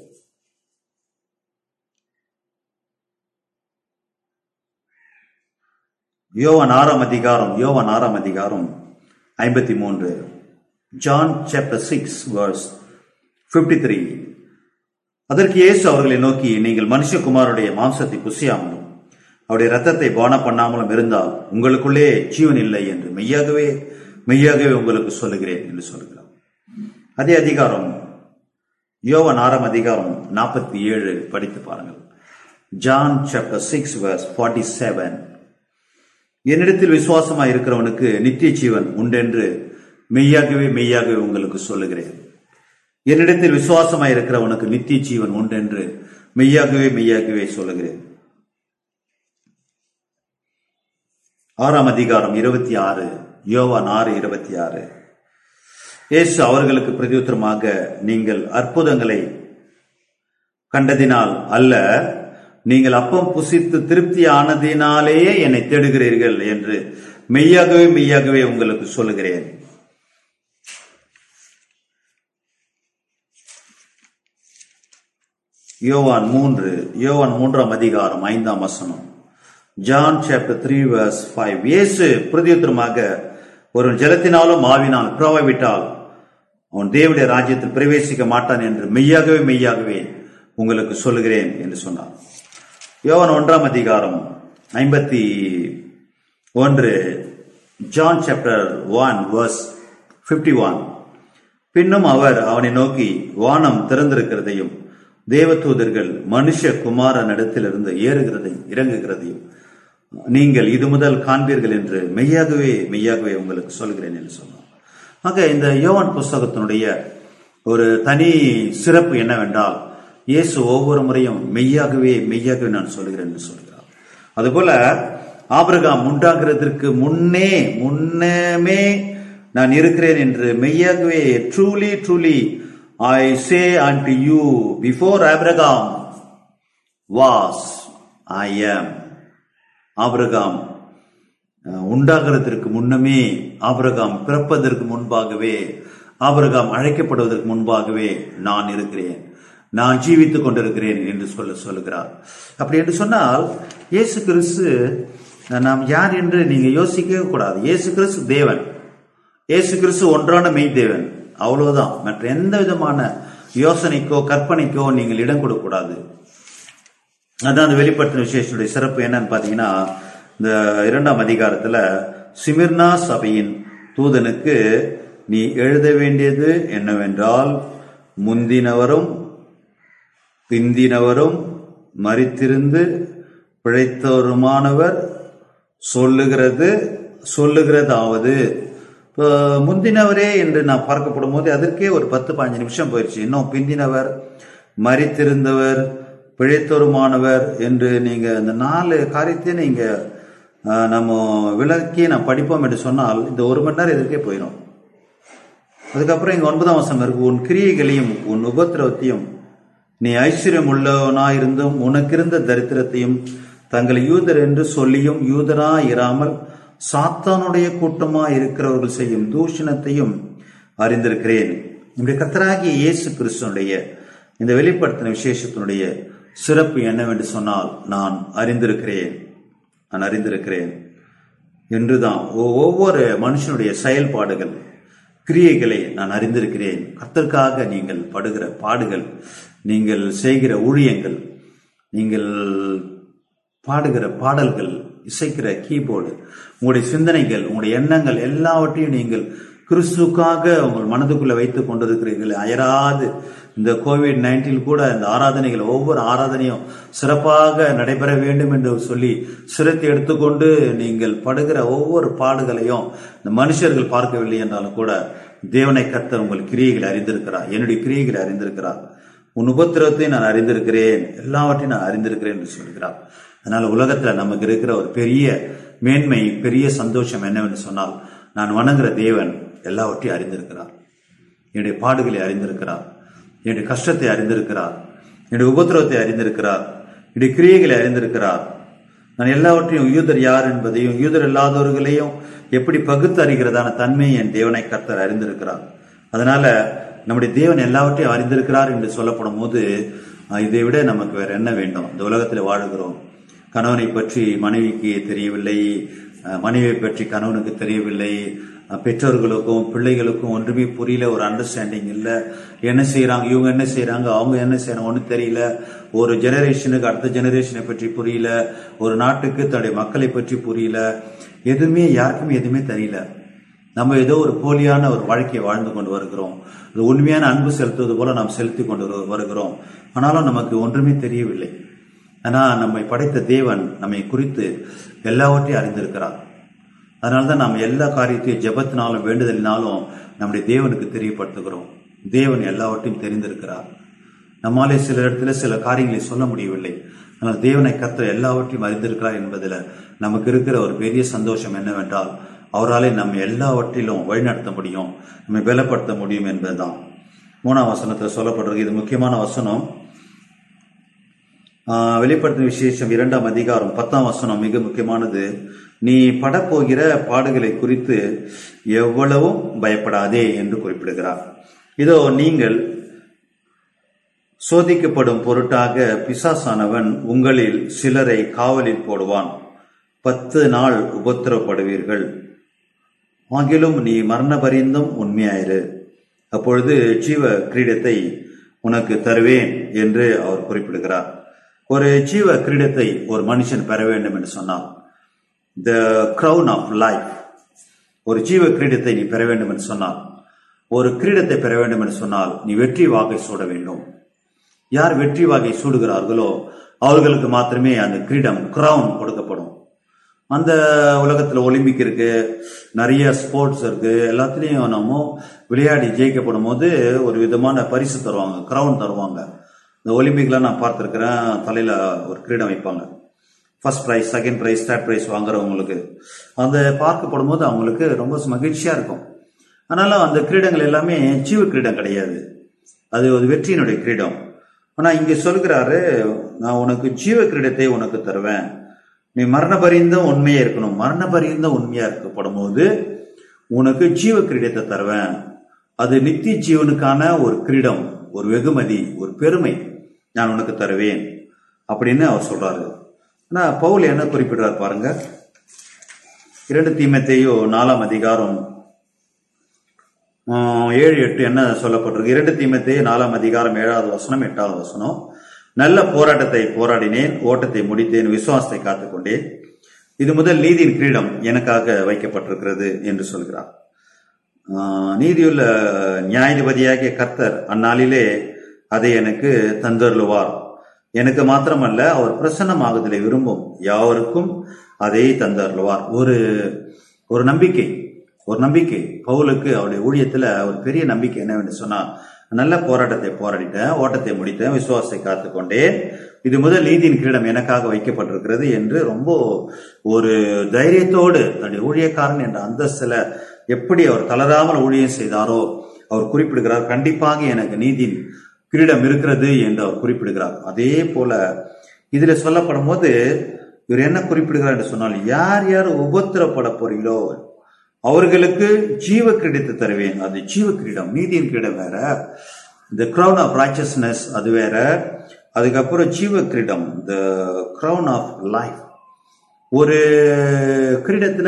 யோவான் ஆறாம் அதிகாரம் யோவான் ஆறாம் அதிகாரம் ஐம்பத்தி மூன்று John chapter six verse fifty three அதற்கு இயேசு அவர்களை நோக்கி நீங்கள் மனுஷகுமாருடைய மாம்சத்தை புசியாமலும் அவருடைய ரத்தத்தை பானம் பண்ணாமலும் இருந்தால் உங்களுக்குள்ளே ஜீவன் இல்லை என்று மெய்யாகவே மெய்யாகவே உங்களுக்கு சொல்லுகிறேன் என்று சொல்கிறார் அதே அதிகாரம் யோவன் ஆறாம் அதிகாரம் நாற்பத்தி ஏழு படித்து பாருங்கள் John chapter six verse forty seven என்னிடத்தில் விசுவாசமாய் இருக்கிறவனுக்கு நித்திய ஜீவன் உண்டென்று மெய்யாகவே மெய்யாகவே உங்களுக்கு சொல்லுகிறேன் என்னிடத்தில் விசுவாசமாய் இருக்கிறவனுக்கு நித்திய ஜீவன் உண்டென்று மெய்யாகவே மெய்யாகவே சொல்லுகிறேன் ஆறாம் அதிகாரம் இருபத்தி ஆறு யோவான் ஆறு இருபத்தி ஆறு இயேசு அவர்களுக்கு பிரதியுத்தரமாக நீங்கள் அற்புதங்களை கண்டதினால் அல்ல நீங்கள் அப்பம் புசித்து திருப்தி ஆனதினாலேயே என்னை தேடுகிறீர்கள் என்று மெய்யாகவே மெய்யாகவே உங்களுக்கு சொல்லுகிறேன் யோவான் மூன்று யோவான் மூன்றாம் அதிகாரம் ஐந்தாம் வசனம் John chapter three verse five இயேசு பிரதியுத்தரமாக ஒரு ஜலத்தினாலும் ஆவினால் பிறவாவிட்டால் அவன் தேவனுடைய ராஜ்யத்தில் பிரவேசிக்க மாட்டான் என்று மெய்யாகவே மெய்யாகவே உங்களுக்கு சொல்லுகிறேன் என்று சொன்னார் யோவான் ஒன்றாம் அதிகாரம் ஐம்பத்தி ஒன்று John chapter one verse fifty one பின்னும் அவர் அவனை நோக்கி வானம் திறந்திருக்கிறதையும் தேவதூதர்கள் மனுஷ குமாரனிடத்திலிருந்து ஏறுகிறதையும் இறங்குகிறதையும் நீங்கள் இது முதல் காண்பீர்கள் என்று மெய்யாகவே மெய்யாகவே உங்களுக்கு சொல்கிறேன் என்று சொன்னார் ஆக இந்த யோவான் புஸ்தகத்தினுடைய ஒரு தனி சிறப்பு என்னவென்றால் இயேசு ஒவ்வொரு முறையும் மெய்யாகவே மெய்யாகவே நான் சொல்கிறேன் என்று சொல்கிறார் அதுபோல ஆபிரகாம் உண்டாகிறதற்கு முன்னே முன்னமே நான் இருக்கிறேன் என்று மெய்யாகவே truly truly I say unto you before Abraham was I am Abraham ah, உண்டாகிறதற்கு முன்னமே ஆபிரகாம் பிறப்பதற்கு முன்பாகவே ஆபிரகாம் அழைக்கப்படுவதற்கு முன்பாகவே நான் இருக்கிறேன் நான் ஜீவித்துக் கொண்டிருக்கிறேன் என்று சொல்ல சொல்லுகிறார் அப்படி என்று சொன்னால் இயேசு கிறிஸ்து நாம் யார் என்று நீங்க யோசிக்கவே கூடாது இயேசு கிறிஸ்து தேவன் இயேசு கிறிஸ்து ஒன்றான மெய் தேவன் அவ்வளவுதான் மற்ற எந்த விதமான யோசனைக்கோ கற்பனைக்கோ நீங்கள் இடம் கொடுக்கக்கூடாது அதான் அந்த வெளிப்படுத்தின விசேஷனுடைய சிறப்பு என்னன்னு பாத்தீங்கன்னா இந்த இரண்டாம் அதிகாரத்துல சிமிர்னா சபையின் தூதனுக்கு நீ எழுத வேண்டியது என்னவென்றால் முந்தினவரும் பிந்தினவரும் மறித்திருந்து பிழைத்தவருமானவர் சொல்லுகிறது சொல்லுகிறதாவது இப்போ முந்தினவரே என்று நான் பார்க்கப்படும் போது அதற்கே ஒரு பத்து பதினஞ்சு நிமிஷம் போயிடுச்சு இன்னும் பிந்தினவர் மறித்திருந்தவர் பிழைத்தோருமானவர் என்று நீங்க இந்த நாலு காரியத்தை நீங்க அஹ், நம்ம விளக்கி நான் படிப்போம் என்று சொன்னால் இந்த ஒரு மணி நேரம் இதற்கே போயிடும் அதுக்கப்புறம் இங்க ஒன்பதாம் வசனம் இருக்கு உன் கிரியைகளையும் உன் உபத்திரவத்தையும் நீ ஐஸ்வர்யம் உள்ளவனாயிருந்தும் உனக்கிருந்த தரித்திரத்தையும் தங்களை யூதர் என்று சொல்லியும் யூதரா இராமல் சாத்தானுடைய கூட்டமா இருக்கிறவர்கள் செய்யும் தூஷணத்தையும் அறிந்திருக்கிறேன் நம்முடைய கத்தராகிய இயேசு கிறிஸ்துனுடைய இந்த வெளிப்படுத்தின விசேஷத்தினுடைய சிறப்பு என்னவென்று சொன்னால் நான் அறிந்திருக்கிறேன் நான் அறிந்திருக்கிறேன் என்றுதான் ஒ- ஒவ்வொரு மனுஷனுடைய செயல்பாடுகள் கிரியைகளை நான் அறிந்திருக்கிறேன் கர்த்தருக்காக நீங்கள் படுகிற பாடுகள் நீங்கள் செய்கிற ஊழியங்கள் நீங்கள் பாடுகிற பாடல்கள் இசைக்கிற கீபோர்டு உங்களுடைய சிந்தனைகள் உங்களுடைய எண்ணங்கள் எல்லாவற்றையும் நீங்கள் கிறிஸ்துக்காக உங்கள் மனதுக்குள்ள வைத்துக் கொண்டிருக்கிறீர்கள் அயராது இந்த கோவிட் நைன்டீன் கூட இந்த ஆராதனைகள் ஒவ்வொரு ஆராதனையும் சிறப்பாக நடைபெற வேண்டும் என்று சொல்லி சிரத்தை எடுத்துக்கொண்டு நீங்கள் படுகிற ஒவ்வொரு பாடுகளையும் இந்த மனுஷர்கள் பார்க்கவில்லை என்றாலும் கூட தேவனை கர்த்தர் உங்கள் கிரியைகளை அறிந்திருக்கிறார் என்னுடைய கிரியைகளை அறிந்திருக்கிறார் உன் உபத்திரத்தை நான் அறிந்திருக்கிறேன் எல்லாவற்றையும் நான் அறிந்திருக்கிறேன் என்று சொல்கிறார் அதனால உலகத்துல நமக்கு இருக்கிற ஒரு பெரிய மேன்மை பெரிய சந்தோஷம் என்னவென்று சொன்னால் நான் வணங்குற தேவன் எல்லாவற்றையும் அறிந்திருக்கிறார் என்னுடைய பாடுகளை அறிந்திருக்கிறார் என்னுடைய கஷ்டத்தை அறிந்திருக்கிறார் என்னுடைய உபத்திரவத்தை அறிந்திருக்கிறார் என்னுடைய கிரியைகளை அறிந்திருக்கிறார் நான் எல்லாவற்றையும் யூதர் யார் என்பதையும் யூதர் இல்லாதவர்களையும் எப்படி பகுத்து அறிகிறதான தன்மை என் தேவனை கர்த்தர் அறிந்திருக்கிறார் அதனால நம்முடைய தேவன் எல்லாவற்றையும் அறிந்திருக்கிறார் என்று சொல்லப்படும் போது அஹ், இதை விட நமக்கு வேற என்ன வேண்டும் இந்த உலகத்தில் வாழுகிறோம் கணவனை பற்றி மனைவிக்கு தெரியவில்லை அஹ், மனைவியை பற்றி கணவனுக்கு தெரியவில்லை அஹ், பெற்றோர்களுக்கும் பிள்ளைகளுக்கும் ஒன்றுமே புரியல ஒரு அண்டர்ஸ்டாண்டிங் இல்லை என்ன செய்றாங்க இவங்க என்ன செய்றாங்க அவங்க என்ன செய்யறாங்க ஒன்றும் தெரியல ஒரு ஜெனரேஷனுக்கு அடுத்த ஜெனரேஷனை பற்றி புரியல ஒரு நாட்டுக்கு தன்னுடைய மக்களை பற்றி புரியல எதுவுமே யாருக்குமே எதுவுமே தெரியல நம்ம ஏதோ ஒரு போலியான ஒரு வாழ்க்கையை வாழ்ந்து கொண்டு வருகிறோம் அது உண்மையான அன்பு செலுத்துவது போல நாம் செலுத்தி கொண்டு வரு- வருகிறோம் ஆனாலும் நமக்கு ஒன்றுமே தெரியவில்லை ஆனா நம்மை படைத்த தேவன் நம்மை குறித்து எல்லாவற்றையும் அறிந்திருக்கிறார் அதனால்தான் நாம் எல்லா காரியத்தையும் ஜெபத்தினாலும் வேண்டுதலினாலும் நம்முடைய தேவனுக்கு தெரியப்படுத்துகிறோம் தேவன் எல்லாவற்றையும் தெரிந்திருக்கிறார் நம்மாலே சில இடத்துல சில காரியங்களை சொல்ல முடியவில்லை ஆனால் தேவனை கர்த்தர் எல்லாவற்றையும் அறிந்திருக்கிறார் என்பதில் நமக்கு இருக்கிற ஒரு பெரிய சந்தோஷம் என்னவென்றால் அவராலே நம்ம எல்லாவற்றிலும் வழிநடத்த முடியும் நம்மை பலப்படுத்த முடியும் என்பதுதான் மூணாம் வசனத்தில் சொல்லப்படுறது இது முக்கியமான வசனம் ஆஹ் வெளிப்படுத்தின விசேஷம் இரண்டாம் அதிகாரம் பத்தாம் வசனம் மிக முக்கியமானது நீ படப்போகிற பாடுகளை குறித்து எவ்வளவும் பயப்படாதே என்று குறிப்பிடுகிறார் இதோ நீங்கள் சோதிக்கப்படும் பொருட்டாக பிசாசானவன் உங்களில் சிலரை காவலில் போடுவான் பத்து நாள் உபத்திரப்படுவீர்கள் ஆகிலும் நீ மரண பரியந்தம் உண்மையாயிரு அப்பொழுது ஜீவ கிரீடத்தை உனக்கு தருவேன் என்று அவர் குறிப்பிடுகிறார் ஒரு ஜீவ கிரீடத்தை ஒரு மனுஷன் பெற வேண்டும் என்று சொன்னார் த crown ஆஃப் லைஃப் ஒரு ஜீவ கிரீடத்தை நீ பெற வேண்டும் என்று சொன்னால் ஒரு கிரீடத்தை பெற வேண்டும் என்று சொன்னால் நீ வெற்றி வாகை சூட வேண்டும் யார் வெற்றி வாகை சூடுகிறார்களோ அவர்களுக்கு மாத்திரமே அந்த கிரீடம் crown கொடுக்கப்படும் அந்த உலகத்துல ஒலிம்பிக் இருக்கு நிறைய ஸ்போர்ட்ஸ் இருக்கு எல்லாத்துலயும் நம்ம விளையாடி ஜெயிக்கப்படும் போது ஒரு விதமான பரிசு தருவாங்க கிரவுன் தருவாங்க இந்த ஒலிம்பிக்ல நான் பார்த்திருக்கிறேன் தலையில ஒரு கிரீடம் வைப்பாங்க first prize second prize third prize வாங்குறவங்களுக்கு அந்த பார்க்கப்படும் போது அவங்களுக்கு ரொம்ப மகிழ்ச்சியா இருக்கும் ஆனாலும் அந்த கிரீடங்கள் எல்லாமே ஜீவ கிரீடம் கிடையாது அது ஒரு வெற்றியினுடைய கிரீடம் ஆனா இங்க சொல்கிறாரு நான் உனக்கு ஜீவ கிரீடத்தை உனக்கு தருவேன் நீ மரண பரிந்தும் உண்மையா இருக்கணும் மரண பரிந்தும் உண்மையா இருக்கப்படும் போது உனக்கு ஜீவ கிரீடத்தை தருவேன் அது நித்திய ஜீவனுக்கான ஒரு கிரீடம் ஒரு வெகுமதி ஒரு பெருமை நான் உனக்கு தருவேன் அப்படின்னு அவர் சொல்றாரு ஆனா பவுல் என்ன குறிப்பிடுறார் பாருங்க இரண்டு தீமத்தையோ நாலாம் அதிகாரம் ஆஹ், ஏழு எட்டு என்ன சொல்லப்பட்டிருக்கு இரண்டு தீமத்தையோ நாலாம் அதிகாரம் ஏழாவது வசனம் எட்டாவது வசனம் நல்ல போராட்டத்தை போராடினேன் ஓட்டத்தை முடித்தேன் விசுவாசத்தை காத்துக்கொண்டேன் இது முதல் நீதியின் கிரீடம் எனக்காக வைக்கப்பட்டிருக்கிறது என்று சொல்கிறார் ஆஹ், நீதியுள்ள நியாயாதிபதியாகிய கர்த்தர் அந்நாளிலே அதை எனக்கு தந்தருளுவார் எனக்கு மாத்திரமல்ல அவர் பிரசன்னமாகுதலை விரும்பும் யாவருக்கும் அதை தந்தருளுவார் ஒரு ஒரு நம்பிக்கை ஒரு நம்பிக்கை பவுலுக்கு அவருடைய ஊழியத்துல ஒரு பெரிய நம்பிக்கை என்னவென்று சொன்னா நல்ல போராட்டத்தை போராடிட்டேன் ஓட்டத்தை முடித்தேன் விசுவாசத்தை காத்துக்கொண்டேன் இது முதல் நீதியின் கிரீடம் எனக்காக வைக்கப்பட்டிருக்கிறது என்று ரொம்ப ஒரு தைரியத்தோடு தன்னுடைய ஊழியக்காரன் என்ற அந்தஸ்துல எப்படி அவர் தளராமல் ஊழியம் செய்தாரோ அவர் குறிப்பிடுகிறார் கண்டிப்பாக எனக்கு நீதியின் கிரீடம் இருக்கிறது என்று அவர் குறிப்பிடுகிறார் அதே போல இதுல சொல்லப்படும் போது இவர் என்ன குறிப்பிடுகிறார் என்று சொன்னால் யார் யார் உபத்திரப்பட போறீங்களோ அவர்களுக்கு ஜீவ கிரீடத்தை தருவேன் அது ஜீவ கிரீடம் நீதியின் கிரீடம் வேற இந்த crown ஆஃப் righteousness அது வேற அதுக்கப்புறம் ஜீவ கிரீடம் த crown ஆஃப் லைஃப் ஒரு கிரீடத்துல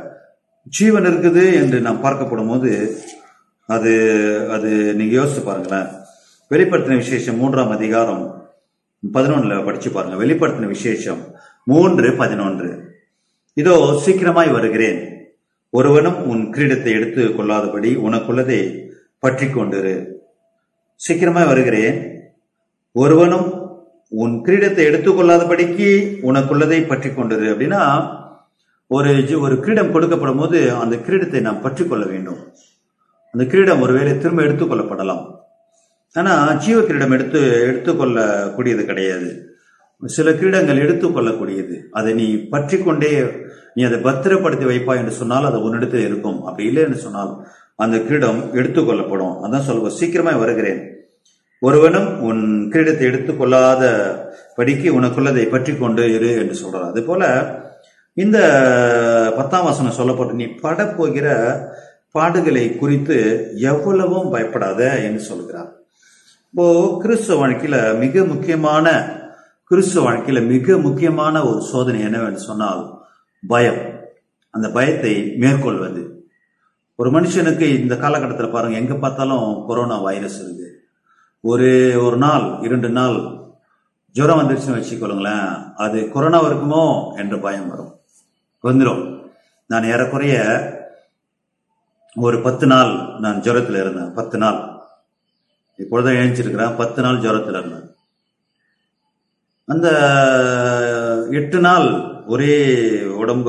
ஜீவன் இருக்குது என்று நாம் பார்க்கப்படும் போது அது அது நீங்க யோசிச்சு பாருங்களேன் வெளிப்படுத்தின விசேஷம் மூன்றாம் அதிகாரம் பதினொன்னுல படிச்சு பாருங்க வெளிப்படுத்தின விசேஷம் மூன்று பதினொன்று இதோ சீக்கிரமாய் வருகிறேன் ஒருவனும் உன் கிரீடத்தை எடுத்து கொள்ளாதபடி உனக்குள்ளதை பற்றி கொண்டிரு சீக்கிரமாய் வருகிறேன் ஒருவனும் உன் கிரீடத்தை எடுத்துக்கொள்ளாதபடிக்கு உனக்குள்ளதை பற்றி கொண்டிரு அப்படின்னா ஒரு ஜி- ஒரு கிரீடம் கொடுக்கப்படும் போது அந்த கிரீடத்தை நாம் பற்றி கொள்ள வேண்டும் அந்த கிரீடம் ஒருவேளை திரும்ப எடுத்துக்கொள்ளப்படலாம் ஆனா ஜீவ கிரீடம் எடுத்து எடுத்துக்கொள்ளக்கூடியது கிடையாது சில கிரீடங்கள் எடுத்துக்கொள்ளக்கூடியது அதை நீ பற்றி கொண்டே நீ அதை பத்திரப்படுத்தி வைப்பாய் என்று சொன்னால் அது உன்னிடத்தில் இருக்கும் அப்படி இல்லை என்று சொன்னால் அந்த கிரீடம் எடுத்துக்கொள்ளப்படும் அதான் சொல்லுவோம் சீக்கிரமாய் வருகிறேன் ஒருவனும் உன் கிரீடத்தை எடுத்துக் கொள்ளாத படிக்கு உனக்குள்ளதை பற்றி கொண்டு இரு என்று சொல்றார் அது போல இந்த பத்தாம் வசனம் சொல்லப்பட்டு நீ படப்போகிற பாடுகளை குறித்து எவ்வளவும் பயப்படாத என்று சொல்கிறார் இப்போ கிறிஸ்துவ வாழ்க்கையில மிக முக்கியமான கிறிஸ்துவ வாழ்க்கையில மிக முக்கியமான ஒரு சோதனை என்னவென்று சொன்னால் பயம் அந்த பயத்தை மேற்கொள்வது ஒரு மனுஷனுக்கு இந்த காலகட்டத்தில் பாருங்க எங்க பார்த்தாலும் கொரோனா வைரஸ் இருக்கு ஒரு ஒரு நாள் இரண்டு நாள் ஜுரம் வந்துருச்சுன்னு வச்சுக்கொள்ளுங்களேன் அது கொரோனா இருக்குமோ என்ற பயம் வரும் வந்துடும் நான் ஏறக்குறைய ஒரு பத்து நாள் நான் ஜுரத்தில் இருந்தேன் பத்து நாள் இப்பொழுதுதான் எழுந்திருக்கிறேன் பத்து நாள் ஜுரத்தில் இருந்தேன் அந்த எட்டு நாள் ஒரே உடம்பு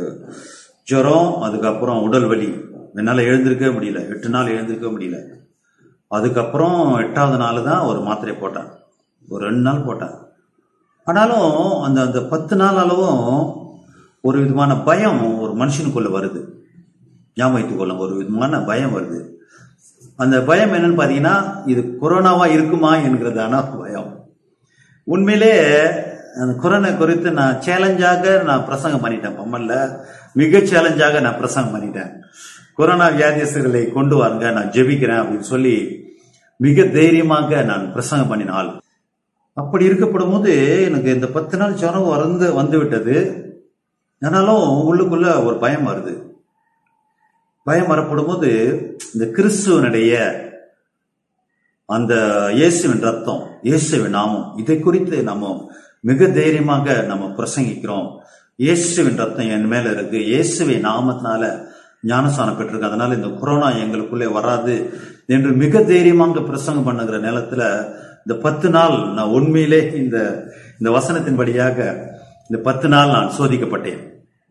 ஜுரம் அதுக்கப்புறம் உடல் வலி என்னால் எழுந்திருக்கவே முடியல எட்டு நாள் எழுந்திருக்கவே முடியல அதுக்கப்புறம் எட்டாவது நாள் தான் ஒரு மாத்திரை போட்டேன் ஒரு ரெண்டு நாள் போட்டேன் ஆனாலும் அந்த அந்த பத்து நாள் அளவும் ஒரு விதமான பயம் ஒரு மனுஷனுக்குள்ள வருது ஞாபகம் வைத்துக் கொள்ளுங்க ஒரு விதமான பயம் வருது அந்த பயம் என்னன்னு பார்த்தீங்கன்னா இது கொரோனாவா இருக்குமா என்கிறதான பயம் உண்மையிலே அந்த கொரோனா குறித்து நான் சேலஞ்சாக நான் பிரசங்கம் பண்ணிட்டேன் பம்மல்ல மிக சேலஞ்சாக நான் பிரசங்கம் பண்ணிட்டேன் கொரோனா வியாதியஸ்தர்களை கொண்டு வாருங்க நான் ஜெபிக்கிறேன் அப்படின்னு சொல்லி மிக தைரியமாக நான் பிரசங்கம் பண்ணினால் அப்படி இருக்கப்படும் போது எனக்கு இந்த பத்து நாள் ஜுரம் வந்து வந்து விட்டது ஆனாலும் உள்ளுக்குள்ள ஒரு பயம் வருது பயம் வரப்படும் போது இந்த கிறிஸ்துவனுடைய அந்த இயேசுவின் ரத்தம் இயேசுவின் நாமம் இதை குறித்து நம்ம மிக தைரியமாக நம்ம பிரசங்கிக்கிறோம் இயேசுவின் ரத்தம் என் மேல இருக்கு இயேசுவின் நாமத்தினால ஞானசானம் பெற்றிருக்கு அதனால இந்த கொரோனா எங்களுக்குள்ளே வராது என்று மிக தைரியமாக பிரசங்கம் பண்ணுகிற நேரத்துல இந்த பத்து நாள் நான் உண்மையிலே இந்த இந்த வசனத்தின்படியாக இந்த பத்து நாள் நான் சோதிக்கப்பட்டேன்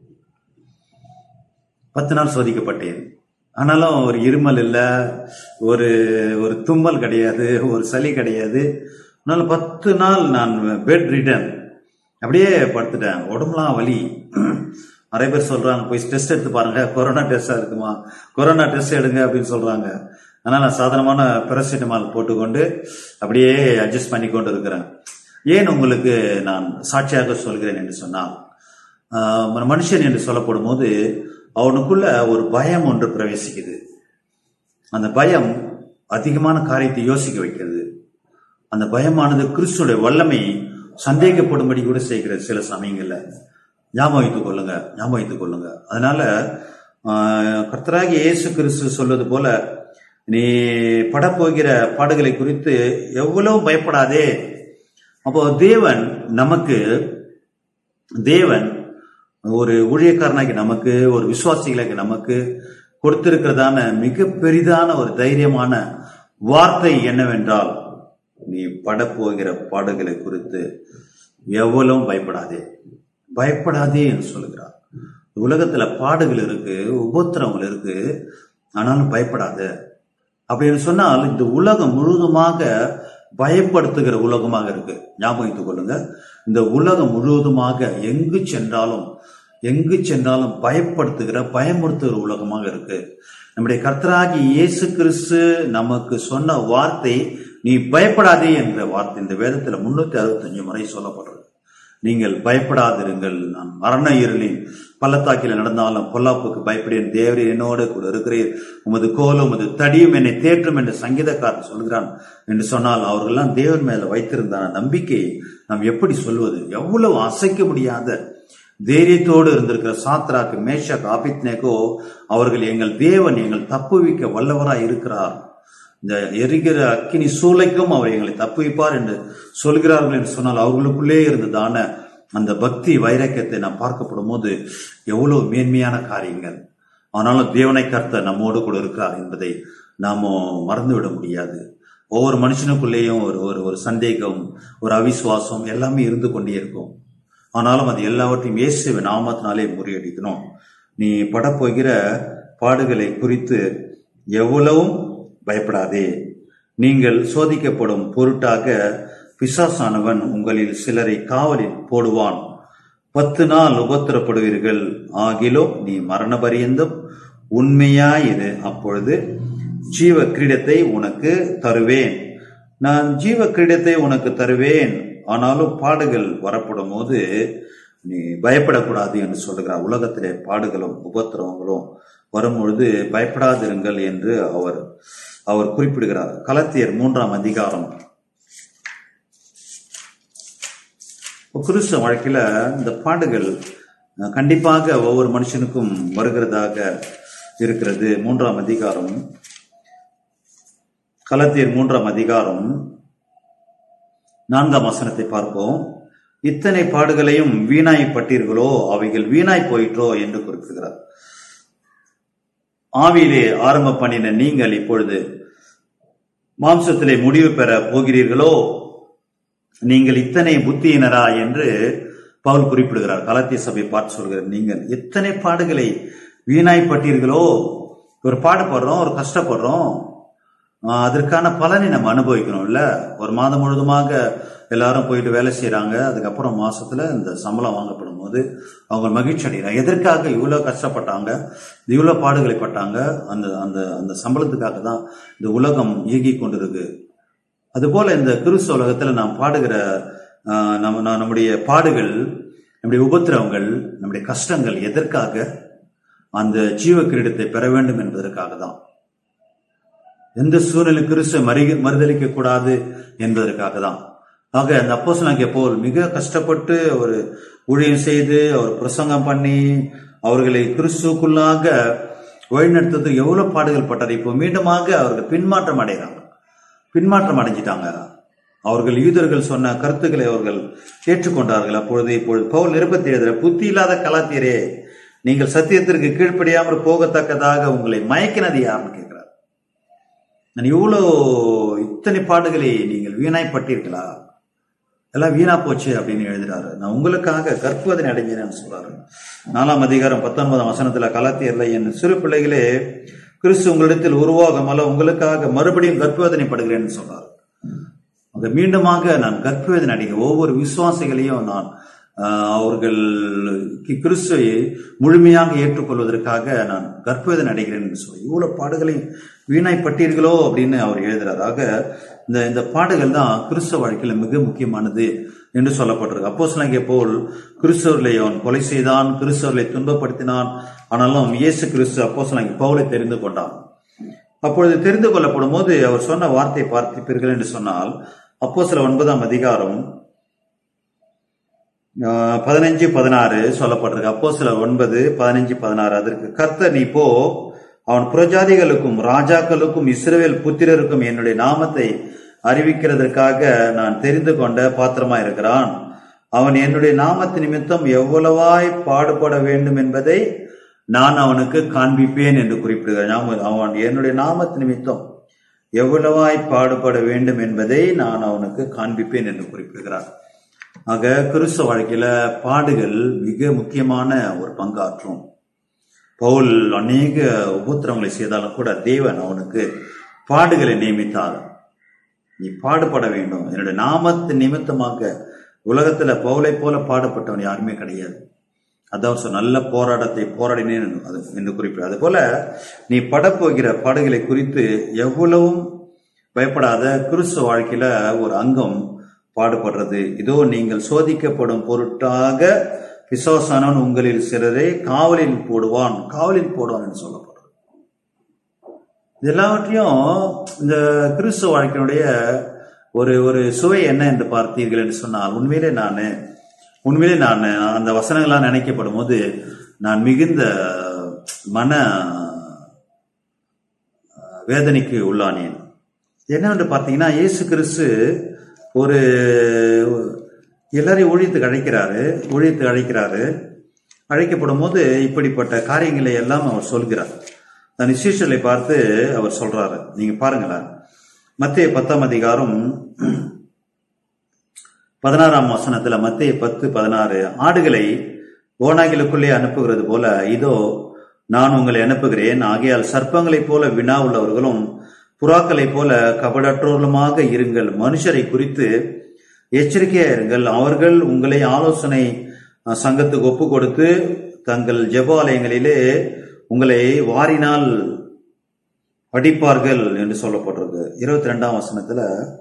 பத்து நாள் சோதிக்கப்பட்டேன் ஆனாலும் ஒரு இருமல் இல்லை ஒரு ஒரு தும்மல் கிடையாது ஒரு சளி கிடையாது அதனால பத்து நாள் நான் பெட் ரிட்டன் அப்படியே படுத்துட்டேன் உடம்புலாம் வலி நிறைய பேர் சொல்றாங்க போய் டெஸ்ட் எடுத்து பாருங்க கொரோனா டெஸ்டா இருக்குமா கொரோனா டெஸ்ட் எடுங்க அப்படின்னு சொல்றாங்க அதனால நான் சாதாரணமான பெரசிட்டமால் போட்டுக்கொண்டு அப்படியே அட்ஜஸ்ட் பண்ணி கொண்டு இருக்கிறேன் ஏன் உங்களுக்கு நான் சாட்சியாக சொல்கிறேன் என்று சொன்னால் ஆஹ் மனுஷன் என்று சொல்லப்படும் போது அவனுக்குள்ள ஒரு பயம் ஒன்று பிரவேசிக்குது அந்த பயம் அதிகமான காரியத்தை யோசிக்க வைக்கிறது அந்த பயமானது கிறிஸ்துடைய வல்லமை சந்தேகப்படும்படி கூட செய்கிறது சில சமயங்கள்ல ஞாபகம் வைத்துக் கொள்ளுங்க ஞாபகம் வைத்துக் கொள்ளுங்க அதனால ஆஹ், கர்த்தராகி இயேசு கிறிஸ்து சொல்வது போல நீ படப்போகிற பாடுகளை குறித்து எவ்வளவு பயப்படாதே அப்போ தேவன் நமக்கு தேவன் ஒரு ஊழியக்காரனாகி நமக்கு ஒரு விசுவாசிகளாகி நமக்கு கொடுத்திருக்கிறதான மிக பெரிதான ஒரு தைரியமான வார்த்தை என்னவென்றால் நீ படப்போகிற பாடுகளை குறித்து எவ்வளவும் பயப்படாதே பயப்படாதே என்று சொல்லுகிறார் உலகத்துல பாடுகள் இருக்கு உபத்திரவங்கள் இருக்கு ஆனாலும் பயப்படாத அப்படின்னு சொன்னால் இந்த உலகம் முழுவதுமாக பயப்படுத்துகிற உலகமாக இருக்கு ஞாபகம் வைத்துக் கொள்ளுங்க இந்த உலகம் முழுவதுமாக எங்கு சென்றாலும் எங்கு சென்றாலும் பயப்படுத்துகிற பயமுறுத்துகிற உலகமாக இருக்கு நம்முடைய கர்த்தராகி இயேசு கிறிஸ்து நமக்கு சொன்ன வார்த்தை நீ பயப்படாதே என்ற வார்த்தை இந்த வேதத்துல முன்னூத்தி அறுபத்தஞ்சு முறை சொல்லப்படுறது நீங்கள் பயப்படாதிருங்கள் நான் மரண இருளின் பள்ளத்தாக்கில் நடந்தாலும் பொல்லாப்புக்கு பயப்படேன் தேவரே என்னோடு கூட இருக்கிறீர் உமது கோலும் உமது தடியும் என்னை தேற்றும் என்று சங்கீதக்காரன் சொல்கிறான் என்று சொன்னால் அவர்கள்லாம் தேவன் மேல வைத்திருந்த நம்பிக்கையை நாம் எப்படி சொல்வது எவ்வளவு அசைக்க முடியாத தைரியத்தோடு இருந்திருக்கிற சாத்ராக்கு மேஷக் ஆபித்னேகோ அவர்கள் எங்கள் தேவன் எங்கள் தப்புவிக்க வல்லவராய் இருக்கிறார் இந்த எரிகிற அக்கினி சூளைக்கும் அவர் எங்களை தப்புவிப்பார் என்று சொல்கிறார்கள் என்று சொன்னால் அவர்களுக்குள்ளே இருந்ததான அந்த பக்தி வைராக்கியத்தை நாம் பார்க்கப்படும் போது எவ்வளவு மேன்மையான காரியங்கள் ஆனாலும் தேவனை கர்த்தர் நம்மோடு கூட இருக்கிறார் என்பதை நாம மறந்துவிட முடியாது ஒவ்வொரு மனுஷனுக்குள்ளேயும் ஒரு ஒரு ஒரு சந்தேகம் ஒரு அவிசுவாசம் எல்லாமே இருந்து கொண்டே இருக்கும் ஆனாலும் அது எல்லாவற்றையும் இயேசுவின் நாமத்தினாலே முறியடிக்கணும் நீ படப்போகிற பாடுகளை குறித்து எவ்வளவும் பயப்படாதே நீங்கள் சோதிக்கப்படும் பொருட்டாக பிசாசானவன் உங்களில் சிலரை காவலில் போடுவான் பத்து நாள் உபத்திரப்படுவீர்கள் ஆகிலும் நீ மரண பரியந்தம் உண்மையாயிரு அப்பொழுது ஜீவ கிரீடத்தை உனக்கு தருவேன் நான் ஜீவ கிரீடத்தை உனக்கு தருவேன் ஆனாலும் பாடுகள் வரப்படும் போது நீ பயப்படக்கூடாது என்று சொல்லுகிறார் உலகத்திலே பாடுகளும் உபத்திரவங்களும் வரும்பொழுது பயப்படாதிருங்கள் என்று அவர் அவர் குறிப்பிடுகிறார் கலத்தியர் மூன்றாம் அதிகாரம் கிறிஸ்தவ வாழ்க்கையில இந்த பாடுகள் அஹ், கண்டிப்பாக ஒவ்வொரு மனுஷனுக்கும் வருகிறதாக இருக்கிறது மூன்றாம் அதிகாரம் கலத்தியர் மூன்றாம் அதிகாரம் நான்காம் வசனத்தை பார்ப்போம் இத்தனை பாடுகளையும் வீணாய் பட்டீர்களோ அவைகள் வீணாய் போயிற்றோ என்று குறிப்பிடுகிறார் ஆவியிலே ஆரம்ப பண்ணின நீங்கள் இப்பொழுது மாம்சத்திலே முடிவு பெற போகிறீர்களோ நீங்கள் இத்தனை புத்தியினரா என்று பவுல் குறிப்பிடுகிறார் கலத்திய சபை பார்த்து சொல்கிறார் நீங்கள் எத்தனை பாடுகளை வீணாய்ப்பட்டீர்களோ ஒரு பாடுபடுறோம் ஒரு கஷ்டப்படுறோம் ஆஹ் அதற்கான பலனை நம்ம அனுபவிக்கணும் இல்ல ஒரு மாதம் முழுதுமாக எல்லாரும் போயிட்டு வேலை செய்யறாங்க அதுக்கப்புறம் மாசத்துல இந்த சம்பளம் வாங்கப்படும் போது அவங்க மகிழ்ச்சி அடைகிறாங்க எதற்காக இவ்வளவு கஷ்டப்பட்டாங்க இவ்வளவு பாடுகளை பட்டாங்க அந்த அந்த அந்த சம்பளத்துக்காக தான் இந்த உலகம் இயங்கி கொண்டிருக்கு அதுபோல இந்த கிறிஸ்து உலகத்துல நாம் பாடுகிற ஆஹ், நம்ம நான் நம்முடைய பாடுகள் நம்முடைய உபத்திரவங்கள் நம்முடைய கஷ்டங்கள் எதற்காக அந்த ஜீவ கிரீடத்தை பெற வேண்டும் என்பதற்காக தான் எந்த சூழ்நிலை கிறிஸ்துவை மறி மறுதளிக்க கூடாது என்பதற்காக தான் ஆக அந்த அப்போஸ்தலனாகிய போல் மிக கஷ்டப்பட்டு ஒரு ஊழியம் செய்து அவர் பிரசங்கம் பண்ணி அவர்களை கிறிஸ்துக்குள்ளாக வழிநடத்துறதுக்கு எவ்வளவு பாடுகள் பட்டது இப்போ மீண்டுமாக அவர்கள் பின்மாற்றம் அடைகிறாங்க பின்மாற்றம் அடைஞ்சிட்டாங்க அவர்கள் யூதர்கள் சொன்ன கருத்துக்களை அவர்கள் ஏற்றுக்கொண்டார்கள் அப்பொழுது இப்பொழுது பவுல் நிருபத்தி எழுதுற புத்தி இல்லாத கலாத்தியரே நீங்கள் சத்தியத்திற்கு கீழ்ப்படியாமல் போகத்தக்கதாக உங்களை மயக்கினது யாருன்னு கேட்கிறார் நான் இவ்வளோ இத்தனை பாடுகளை நீங்கள் வீணாய்ப்பட்டீர்களா எல்லாம் வீணா போச்சு அப்படின்னு எழுதுறாரு நான் உங்களுக்காக கற்பதனை அடைஞ்சேன்னு சொல்றாரு நாலாம் அதிகாரம் பத்தொன்பதாம் வசனத்துல கலாத்தியர்ல என் சிறு பிள்ளைகளே கிறிஸ்து உங்களிடத்தில் உருவாகமல்ல உங்களுக்காக மறுபடியும் கற்பவேதனைப்படுகிறேன்னு சொல்றாரு அது மீண்டுமாக நான் கற்பவேதனை அடைங்க ஒவ்வொரு விசுவாசிகளையும் நான் ஆஹ், அவர்கள் கி- கிறிஸ்துவை முழுமையாக ஏற்றுக்கொள்வதற்காக நான் கற்பவேதனை அடைகிறேன் என்று சொல்லி இவ்வளவு பாடுகளையும் வீணாய்ப்பட்டீர்களோ அப்படின்னு அவர் எழுதுறார் ஆக இந்த இந்த பாடுகள் தான் கிறிஸ்தவ வாழ்க்கையில மிக முக்கியமானது என்று சொல்லப்பட்டிருக்கு அப்போ சிலங்க போல் கிறிஸ்தவர்களை அவன் கொலை செய்தான் கிறிஸ்தவர்களை துன்பப்படுத்தினான் ஆனாலும் இயேசு கிறிஸ்து அப்போ சிலங்க பவுலை தெரிந்து கொண்டான் அப்பொழுது தெரிந்து கொள்ளப்படும் போது அவர் சொன்ன வார்த்தை பார்த்திருப்பீர்கள் என்று சொன்னால் அப்போ சில ஒன்பதாம் அதிகாரம் ஆஹ், பதினஞ்சு பதினாறு சொல்லப்பட்டிருக்கு அப்போ சில ஒன்பது பதினஞ்சு பதினாறு அதற்கு கர்த்தர் நீ போ அவன் புரஜாதிகளுக்கும் ராஜாக்களுக்கும் இஸ்ரவேல் புத்திரருக்கும் என்னுடைய நாமத்தை அறிவிக்கிறதற்காக நான் தெரிந்து கொண்ட பாத்திரமா இருக்கிறான் அவன் என்னுடைய நாமத்து நிமித்தம் எவ்வளவாய் பாடுபட வேண்டும் என்பதை நான் அவனுக்கு காண்பிப்பேன் என்று குறிப்பிடுகிறான் ஞாபகம், அவன் என்னுடைய நாமத்து நிமித்தம் எவ்வளவாய் பாடுபட வேண்டும் என்பதை நான் அவனுக்கு காண்பிப்பேன் என்று குறிப்பிடுகிறார் ஆக கிறிஸ்தவ வாழ்க்கையில பாடுகள் மிக முக்கியமான ஒரு பங்காற்றும் பவுல் அநேக உபத்திரவங்களை செய்தாலும் கூட தேவன் அவனுக்கு பாடுகளை நியமித்தார் நீ பாடுபட வேண்டும் என்னுடைய நாமத்து நிமித்தமாக உலகத்துல பவுலை போல பாடுபட்டவன் யாருமே கிடையாது அதான் சொன்ன நல்ல போராட்டத்தை போராடினேன் அது என்று குறிப்பிட அது போல நீ படப்போகிற பாடுகளை குறித்து எவ்வளவும் பயப்படாத கிறிஸ்துவ வாழ்க்கையில ஒரு அங்கம் பாடுபடுறது இதோ நீங்கள் சோதிக்கப்படும் பொருட்டாக பிசாசானவன் உங்களில் சிலரை காவலில் போடுவான் காவலில் போடுவான் என்று சொல்லப்படுறது இது எல்லாவற்றையும் இந்த கிறிஸ்துவ வாழ்க்கையினுடைய ஒரு ஒரு சுவை என்ன என்று பார்த்தீர்கள் என்று சொன்னால் உண்மையிலே நான் உண்மையிலே நான் அந்த வசனங்கள்லாம் நினைக்கப்படும் போது நான் மிகுந்த மன அஹ், வேதனைக்கு உள்ளானேன் என்னவென்று பார்த்தீங்கன்னா இயேசு கிறிஸ்து ஒரு எல்லாரையும் ஊழியத்துக்கு அழைக்கிறாரு ஊழியத்துக்கு அழைக்கிறாரு அழைக்கப்படும் போது இப்படிப்பட்ட காரியங்களை எல்லாம் அவர் சொல்கிறார் தன் சிஷியர்களை பார்த்து அவர் சொல்றாரு நீங்க பாருங்களேன் மத்திய பத்தாம் அதிகாரம் பதினாறாம் வசனத்துல மத்திய பத்து பதினாறு ஆடுகளை ஓநாய்களுக்குள்ளே அனுப்புகிறது போல இதோ நான் உங்களை அனுப்புகிறேன் ஆகையால் சர்ப்பங்களைப் போல வினா உள்ளவர்களும் புறாக்களைப் போல கபடற்றோர்களுமாக இருங்கள் மனுஷரை குறித்து எச்சரிக்கையா இருங்கள் அவர்கள் உங்களை ஆலோசனை அஹ், சங்கத்துக்கு ஒப்பு கொடுத்து தங்கள் ஜெபாலயங்களிலே உங்களை வாரினால் அடிப்பார்கள் என்று சொல்லப்பட்டிருக்கு இருபத்தி ரெண்டாம் வசனத்துல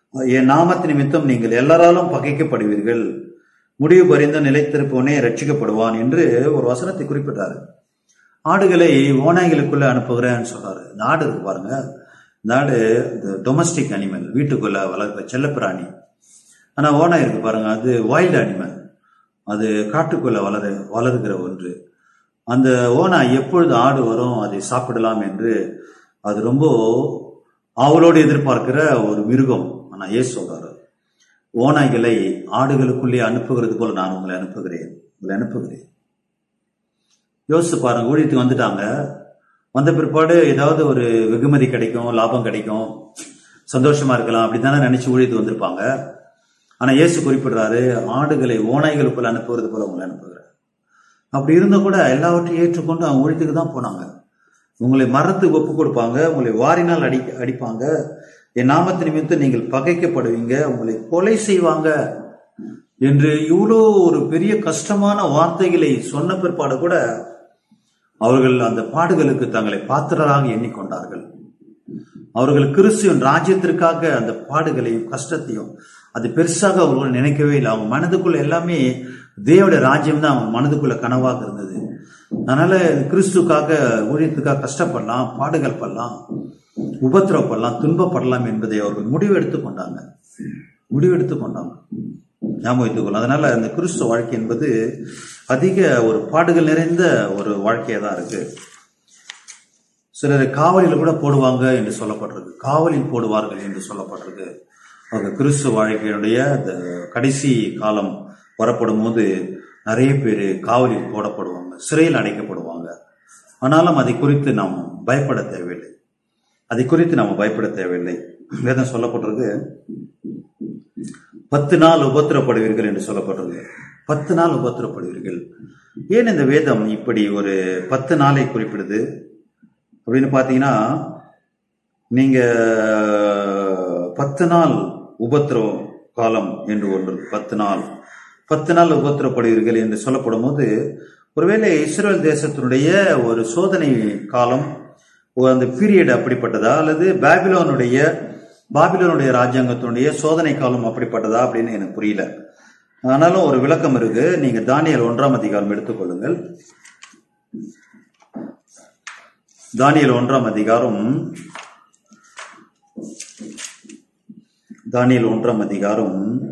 என் நாமத்து நிமித்தம் நீங்கள் எல்லாராலும் பகைக்கப்படுவீர்கள் முடிவு பறிந்த நிலைத்திருப்பவனே ரட்சிக்கப்படுவான் என்று ஒரு வசனத்தை குறிப்பிட்டாரு ஆடுகளை ஓநாய்களுக்குள்ள அனுப்புகிறேன்னு சொல்றாரு இந்த ஆடு இருக்கு பாருங்க இந்த ஆடு இந்த டொமஸ்டிக் அனிமல் வீட்டுக்குள்ள வளர்க்கிற செல்லப்பிராணி ஆனா ஓனாய் இருக்கு பாருங்க அது வைல்டு அனிமல் அது காட்டுக்குள்ள வளர வளர்கிற ஒன்று அந்த ஓனாய் எப்பொழுது ஆடு வரும் அதை சாப்பிடலாம் என்று அது ரொம்ப ஆவலோடு எதிர்பார்க்கிற ஒரு மிருகம் ஆனா ஏசு சொல்றாரு ஓநாய்களை ஆடுகளுக்குள்ளே அனுப்புகிறது போல நான் உங்களை அனுப்புகிறேன் உங்களை அனுப்புகிறேன் யோசிச்சு பாருங்க ஊழியத்துக்கு வந்துட்டாங்க வந்த பிற்பாடு ஏதாவது ஒரு வெகுமதி கிடைக்கும் லாபம் கிடைக்கும் சந்தோஷமா இருக்கலாம் அப்படித்தானே நினைச்சு ஊழியத்துக்கு வந்திருப்பாங்க ஆனா இயேசு குறிப்பிடுறாரு ஆடுகளை ஓநாய்களுக்குள்ள அனுப்புவது போல உங்களை அனுப்புகிறார் அப்படி இருந்த கூட எல்லாவற்றையும் ஏற்றுக்கொண்டு அவங்க ஊழியத்துக்கு தான் போனாங்க உங்களை மரத்துக்கு ஒப்பு கொடுப்பாங்க உங்களை வாரினால் அடி அடிப்பாங்க என் நாமத்து நிமித்தம் நீங்கள் பகைக்கப்படுவீங்க உங்களை கொலை செய்வாங்க என்று இவ்வளோ ஒரு பெரிய கஷ்டமான வார்த்தைகளை சொன்ன பிற்பாடு கூட அவர்கள் அந்த பாடுகளுக்கு தங்களை பாத்திரராக எண்ணிக்கொண்டார்கள் அவர்கள் கிறிஸ்துவின் ராஜ்யத்திற்காக அந்த பாடுகளையும் கஷ்டத்தையும் அது பெருசாக அவர்கள் நினைக்கவே இல்லை அவங்க மனதுக்குள்ள எல்லாமே தேவடைய ராஜ்யம் தான் அவங்க மனதுக்குள்ள கனவாக இருந்தது அதனால கிறிஸ்துக்காக ஊழியத்துக்காக கஷ்டப்படலாம் பாடுகள் படலாம் உபத்திரப்படலாம் துன்பப்படலாம் என்பதை அவர்கள் முடிவெடுத்து கொண்டாங்க முடிவெடுத்து கொண்டாங்க ஞாபகம் வைத்துக் கொள்ளும் அதனால அந்த கிறிஸ்துவ வாழ்க்கை என்பது அதிக ஒரு பாடுகள் நிறைந்த ஒரு வாழ்க்கையா தான் இருக்கு சிலர் காவலில் கூட போடுவாங்க என்று சொல்லப்பட்டிருக்கு காவலில் போடுவார்கள் என்று சொல்லப்பட்டிருக்கு அவங்க கிறிஸ்துவ வாழ்க்கையினுடைய இந்த கடைசி காலம் வரப்படும் போது நிறைய பேர் காவலில் போடப்படுவாங்க சிறையில் அடைக்கப்படுவாங்க ஆனாலும் அதை குறித்து நாம் பயப்பட தேவையில்லை அதை குறித்து நாம் பயப்பட தேவையில்லை வேதம் சொல்லப்பட்டிருக்கு பத்து நாள் உபத்திரப்படுவீர்கள் என்று சொல்லப்பட்டிருக்கு பத்து நாள் உபத்திரப்படுவீர்கள் ஏன் இந்த வேதம் இப்படி ஒரு பத்து நாளை குறிப்பிடுது அப்படின்னு பார்த்தீங்கன்னா நீங்க பத்து நாள் உபத்திரவ காலம் என்று ஒன்று பத்து நாள் பத்து நாள் உபத்திரப்படுவீர்கள் என்று சொல்லப்படும் போது ஒருவேளை இஸ்ரேல் தேசத்தினுடைய ஒரு சோதனை காலம் அந்த பீரியட் அப்படிப்பட்டதா அல்லது பாபிலோனுடைய பாபிலோனுடைய ராஜ்யாங்கத்தினுடைய சோதனை காலம் அப்படிப்பட்டதா அப்படின்னு எனக்கு புரியல ஆனாலும் ஒரு விளக்கம் இருக்கு நீங்க தானியல் ஒன்றாம் அதிகாரம் எடுத்துக்கொள்ளுங்கள் தானியல் ஒன்றாம் அதிகாரம் தானியல் ஒன்றாம் அதிகாரம்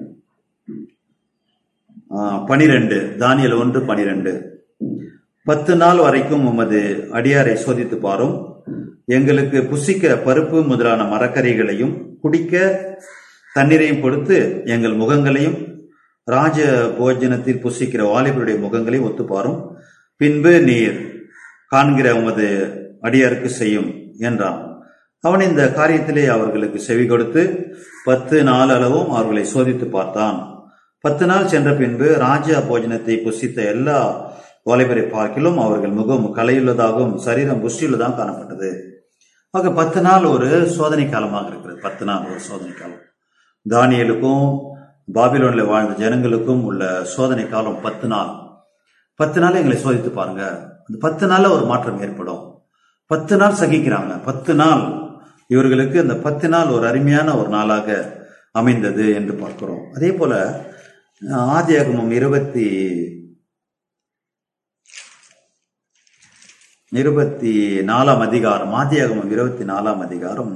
பனிரெண்டு தானியல் ஒன்று பனிரெண்டு பத்து நாள் வரைக்கும் உமது அடியாரை சோதித்து பாரும் எங்களுக்கு புசிக்கிற பருப்பு முதலான மரக்கறிகளையும் குடிக்க தண்ணீரையும் கொடுத்து எங்கள் முகங்களையும் ராஜ போஜனத்தில் புசிக்கிற வாலிபருடைய முகங்களையும் ஒத்துப்பாரும் பின்பு நீர் காண்கிற உமது அடியாருக்கு செய்யும் என்றான் அவன் இந்த காரியத்திலே அவர்களுக்கு செவி கொடுத்து பத்து நாள் அளவும் அவர்களை சோதித்து பார்த்தான் பத்து நாள் சென்ற பின்பு ராஜா போஜனத்தை புசித்த எல்லா வாலிபரை பார்க்கிலும் அவர்கள் முகம் கலையுள்ளதாகவும் சரீரம் புஷ்டியுள்ளதாகவும் காணப்பட்டது ஆக பத்து நாள் ஒரு சோதனை காலமாக இருக்கிறது பத்து நாள் ஒரு சோதனை காலம் தானியலுக்கும் பாபிலோன்ல வாழ்ந்த ஜனங்களுக்கும் உள்ள சோதனை காலம் பத்து நாள் பத்து நாள் எங்களை சோதித்து பாருங்க அந்த பத்து நாள்ல ஒரு மாற்றம் ஏற்படும் பத்து நாள் சகிக்கிறாங்க பத்து நாள் இவர்களுக்கு அந்த பத்து நாள் ஒரு அருமையான ஒரு நாளாக அமைந்தது என்று பார்க்கிறோம் அதே போல ஆதியாகமம் இருபத்தி இருபத்தி நாலாம் அதிகாரம் ஆதியாகமம் இருபத்தி நாலாம் அதிகாரம்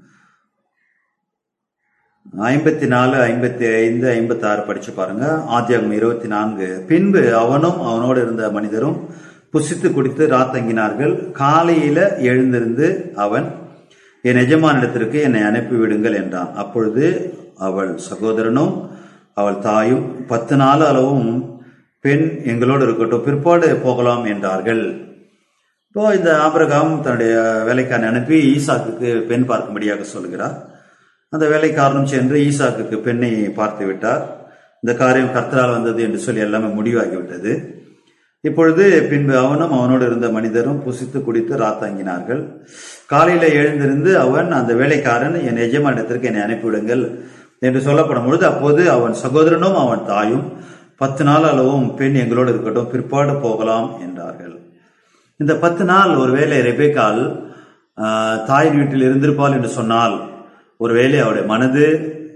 ஐம்பத்தி நாலு ஐம்பத்தி ஐந்து ஐம்பத்தி ஆறு படிச்சு பாருங்க ஆதியாகமம் இருபத்தி நான்கு பின்பு அவனும் அவனோடு இருந்த மனிதரும் புசித்து குடித்து ராத்தங்கினார்கள் காலையில எழுந்திருந்து அவன் என் எஜமானிடத்திற்கு என்னை அனுப்பி விடுங்கள் என்றான் அப்பொழுது அவள் சகோதரனும் அவள் தாயும் பத்து நாள் அளவும் பெண் எங்களோடு இருக்கட்டும் பிற்பாடு போகலாம் என்றார்கள் இப்போ இந்த ஆபிரகாம் தன்னுடைய வேலைக்காரனை அனுப்பி ஈசாக்குக்கு பெண் பார்க்கும்படியாக சொல்கிறார் அந்த வேலைக்காரனும் சென்று ஈசாக்குக்கு பெண்ணை பார்த்து விட்டார் இந்த காரியம் கர்த்தரால் வந்தது என்று சொல்லி எல்லாமே முடிவாகிவிட்டது இப்பொழுது பின்பு அவனும் அவனோடு இருந்த மனிதரும் புசித்து குடித்து ராத்தாங்கினார்கள் காலையில எழுந்திருந்து அவன் அந்த வேலைக்காரன் என் எஜமானிடத்திற்கு என்னை அனுப்பிவிடுங்கள் என்று சொல்லப்படும் பொழுது அப்போது அவன் சகோதரனும் அவன் தாயும் பத்து நாள் அளவும் பெண் எங்களோடு இருக்கட்டும் பிற்பாடு போகலாம் என்றார்கள் இந்த பத்து நாள் ஒருவேளை ரெபேக்கால் தாயின் வீட்டில் இருந்திருப்பாள் என்று சொன்னால் ஒருவேளை அவருடைய மனது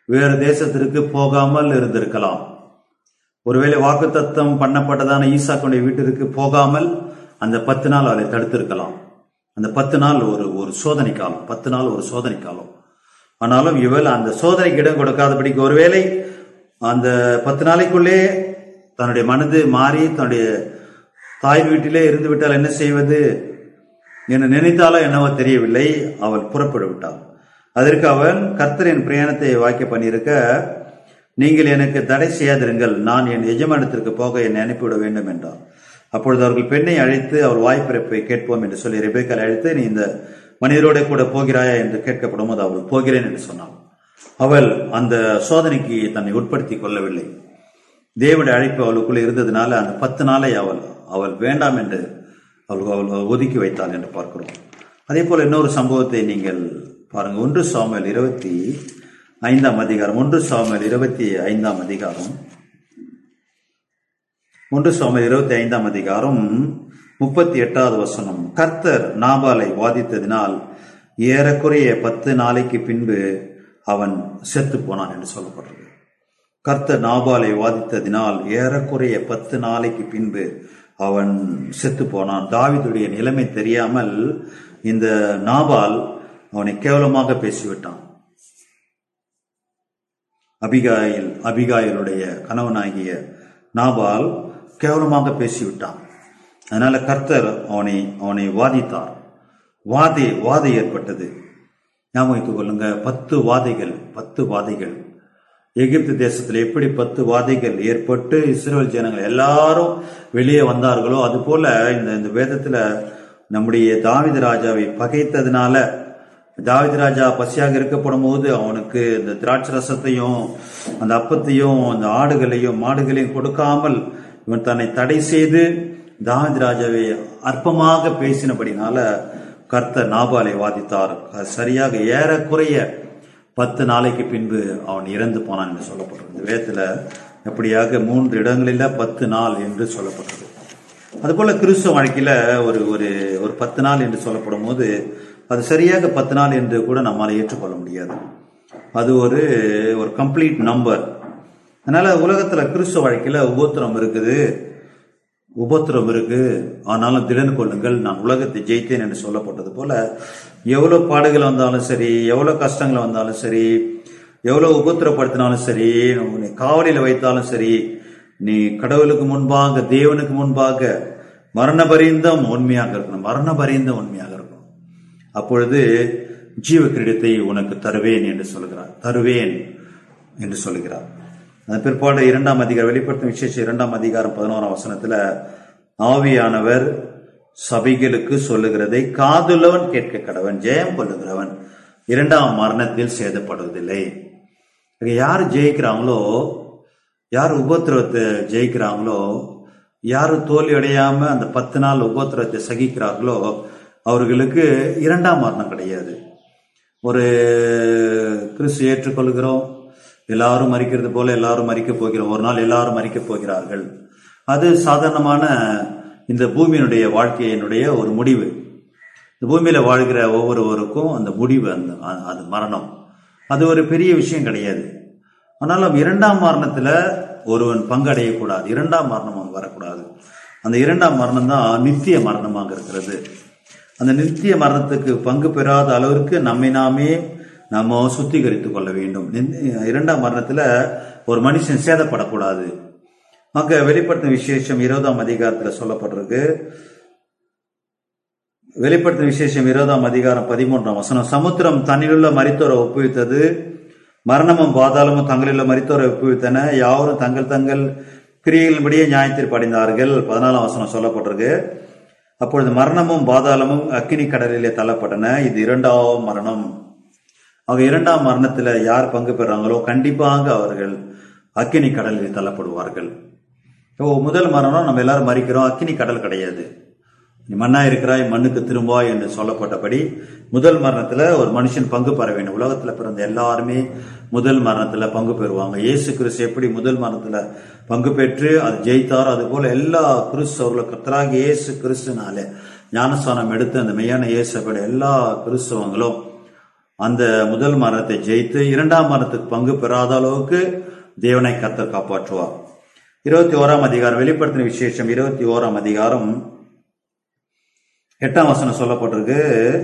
வேறு தேசத்திற்கு போகாமல் இருந்திருக்கலாம் ஒருவேளை வாக்குத்தத்தம் பண்ணப்பட்டதான ஈசாக்குடைய வீட்டிற்கு போகாமல் அந்த பத்து நாள் அவரை தடுத்திருக்கலாம் அந்த பத்து நாள் ஒரு ஒரு சோதனை காலம் பத்து நாள் ஒரு சோதனை காலம் ஆனாலும் இவள் அந்த சோதனைக்கு இடம் கொடுக்காதபடிக்கு ஒருவேளை அந்த பத்து நாளைக்குள்ளே தன்னுடைய மனது மாறி தன்னுடைய தாய் வீட்டிலே இருந்து விட்டால் என்ன செய்வது என்று நினைத்தாலோ என்னவோ தெரியவில்லை அவள் புறப்பட்டு விட்டாள் அதற்கு அவன் கர்த்தரின் பிரயாணத்தை வாக்கிய பண்ணியிருக்க நீங்கள் எனக்கு தடை செய்யாதிருங்கள் நான் என் எஜமானத்திற்கு போக என்னை அனுப்பிவிட வேண்டும் என்றார் அப்பொழுது அவர்கள் பெண்ணை அழைத்து அவள் வாய்ப்பிறப்பை கேட்போம் என்று சொல்லி ரெபேக்கால் அழைத்து நீ இந்த மனிதரோட கூட போகிறாயா என்று கேட்கப்படும் போது அவள் போகிறேன் என்று சொன்னாள் அவள் அந்த சோதனைக்கு தன்னை உட்படுத்திக் கொள்ளவில்லை தேவனுடைய அழைப்பு அவளுக்குள்ள இருந்ததுனால அந்த பத்து நாளை அவள் அவள் வேண்டாம் என்று அவள் அவள் ஒதுக்கி வைத்தாள் என்று பார்க்கிறோம் அதே போல இன்னொரு சம்பவத்தை நீங்கள் பாருங்க ஒன்று சாமுவேல் இருபத்தி ஐந்தாம் அதிகாரம் ஒன்று சாமுவேல் இருபத்தி ஐந்தாம் அதிகாரம் ஒன்று சாமுவேல் இருபத்தி ஐந்தாம் அதிகாரம் முப்பத்தி எட்டாவது வசனம் கர்த்தர் நாபாலை வாதித்ததினால் ஏறக்குறைய பத்து நாளைக்கு பின்பு அவன் செத்து போனான் என்று சொல்லப்படுறது கர்த்தர் நாபாலை வாதித்ததினால் ஏறக்குறைய பத்து நாளைக்கு பின்பு அவன் செத்து போனான் தாவிதுடைய நிலைமை தெரியாமல் இந்த நாபால் அவனை கேவலமாக பேசிவிட்டான் அபிகாயில் அபிகாயிலுடைய கணவனாகிய நாபால் கேவலமாக பேசிவிட்டான் அதனால கர்த்தர் அவனை அவனை வாதித்தார் வாதை வாதை ஏற்பட்டது ஞாபகம் கொள்ளுங்க பத்து வாதைகள் பத்து வாதைகள் எகிப்து தேசத்தில் எப்படி பத்து வாதைகள் ஏற்பட்டு இஸ்ரேல் ஜனங்கள் எல்லாரும் வெளியே வந்தார்களோ அது போல இந்த இந்த வேதத்துல நம்முடைய தாவித ராஜாவை பகைத்ததுனால தாவித ராஜா பசியாக இருக்கப்படும் போது அவனுக்கு இந்த திராட்சை ரசத்தையும் அந்த அப்பத்தையும் அந்த ஆடுகளையும் மாடுகளையும் கொடுக்காமல் இவன் தன்னை தடை செய்து தாவித ராஜாவை அற்பமாக பேசினபடினால கர்த்தர் நாபாலை வாதித்தார் சரியாக ஏறக்குறைய பத்து நாளைக்கு பின்பு அவன் இறந்து போனான் என்று சொல்லப்படுறது இந்த வேதத்துல எப்படியாக மூன்று இடங்களில பத்து நாள் என்று சொல்லப்பட்டது அதுபோல கிறிஸ்துவ வாழ்க்கையில ஒரு ஒரு ஒரு பத்து நாள் என்று சொல்லப்படும் போது அது சரியாக பத்து நாள் என்று கூட நம்மால் ஏற்றுக்கொள்ள முடியாது அது ஒரு ஒரு கம்ப்ளீட் நம்பர் அதனால உலகத்துல கிறிஸ்துவ வாழ்க்கையில உபோத்திரம் இருக்குது உபத்திரம் இருக்கு ஆனாலும் திடன் கொள்ளுங்கள் நான் உலகத்தை ஜெயித்தேன் என்று சொல்லப்பட்டது போல எவ்வளவு பாடுகள் வந்தாலும் சரி எவ்வளவு கஷ்டங்கள் வந்தாலும் சரி எவ்வளவு உபத்திரப்படுத்தினாலும் சரி உன்னை காவலில் வைத்தாலும் சரி நீ கடவுளுக்கு முன்பாக தேவனுக்கு முன்பாக மரண பரிந்தம் உண்மையாக இருக்கணும் மரண பரிந்தம் உண்மையாக இருக்கணும் அப்பொழுது ஜீவ கிரீடத்தை உனக்கு தருவேன் என்று சொல்கிறார் தருவேன் என்று சொல்கிறார் அதன் பிற்பாடு இரண்டாம் அதிகாரம் வெளிப்படுத்தும் விசேஷ இரண்டாம் அதிகாரம் பதினோராம் வசனத்துல ஆவியானவர் சபைகளுக்கு சொல்லுகிறதை காதுள்ளவன் கேட்க கடவன் ஜெயம் கொள்ளுகிறவன் இரண்டாம் மரணத்தில் சேதப்படுவதில்லை யார் ஜெயிக்கிறாங்களோ யார் உபத்திரவத்தை ஜெயிக்கிறாங்களோ யார் தோல்வி அடையாம அந்த பத்து நாள் உபத்திரவத்தை சகிக்கிறார்களோ அவர்களுக்கு இரண்டாம் மரணம் கிடையாது ஒரு கிறிஸ்து ஏற்றுக்கொள்கிறோம் எல்லாரும் மறிக்கிறது போல எல்லாரும் மறிக்க போகிறோம் ஒரு நாள் எல்லாரும் மறிக்க போகிறார்கள் அது சாதாரணமான இந்த பூமியினுடைய வாழ்க்கையினுடைய ஒரு முடிவு இந்த பூமியில வாழ்கிற ஒவ்வொருவருக்கும் அந்த முடிவு அந்த அது மரணம் அது ஒரு பெரிய விஷயம் கிடையாது ஆனாலும் இரண்டாம் மரணத்துல ஒருவன் பங்கடையக்கூடாது இரண்டாம் மரணம் அவன் வரக்கூடாது அந்த இரண்டாம் மரணம் தான் நித்திய மரணமாக இருக்கிறது அந்த நித்திய மரணத்துக்கு பங்கு பெறாத அளவிற்கு நம்மை நாமே நம்ம சுத்திகரித்துக் கொள்ள வேண்டும் இரண்டாம் மரணத்துல ஒரு மனுஷன் சேதப்படக்கூடாது அங்க வெளிப்படுத்தும் விசேஷம் இருபதாம் அதிகாரத்துல சொல்லப்பட்டிருக்கு வெளிப்படுத்தும் விசேஷம் இருபதாம் அதிகாரம் பதிமூன்றாம் வசனம் சமுத்திரம் தன்னிலுள்ள மரித்தோரை ஒப்புவித்தது மரணமும் பாதாளமும் தங்களிலுள்ள மரித்தோரை ஒப்புவித்தன யாவரும் தங்கள் தங்கள் கிரியைகளின்படியே நியாயத்தீர்ப்பு அடைந்தார்கள் பதினாலாம் வசனம் சொல்லப்பட்டிருக்கு அப்பொழுது மரணமும் பாதாளமும் அக்கினி கடலிலே தள்ளப்பட்டன இது இரண்டாம் மரணம் ஆக இரண்டாம் மரணத்துல யார் பங்கு பெறாங்களோ கண்டிப்பாக அவர்கள் அக்கினி கடலில் தள்ளப்படுவார்கள் இப்போ முதல் மரணம் நம்ம எல்லாரும் மறிக்கிறோம் அக்கினி கடல் கிடையாது நீ மண்ணா இருக்கிறாய் மண்ணுக்கு திரும்புவாய் என்று சொல்லப்பட்டபடி முதல் மரணத்துல ஒரு மனுஷன் பங்கு பெற வேண்டும் உலகத்துல பிறந்த எல்லாருமே முதல் மரணத்துல பங்கு பெறுவாங்க இயேசு கிறிஸ்து எப்படி முதல் மரணத்துல பங்கு பெற்று அது ஜெயித்தாரோ அது போல எல்லா கிறிஸ்தவர்களும் கத்தராக இயேசு கிறிஸ்துனால ஞானஸ்தானம் எடுத்து அந்த மெய்யான இயேசுபட எல்லா கிறிஸ்தவங்களும் அந்த முதல் மரணத்தை ஜெயித்து இரண்டாம் மரணத்துக்கு பங்கு பெறாத அளவுக்கு தேவனை கர்த்தர் காப்பாற்றுவார் இருபத்தி ஓராம் அதிகாரம் வெளிப்படுத்தின விசேஷம் இருபத்தி ஓராம் அதிகாரம் எட்டாம் வசனம் சொல்லப்பட்டிருக்கு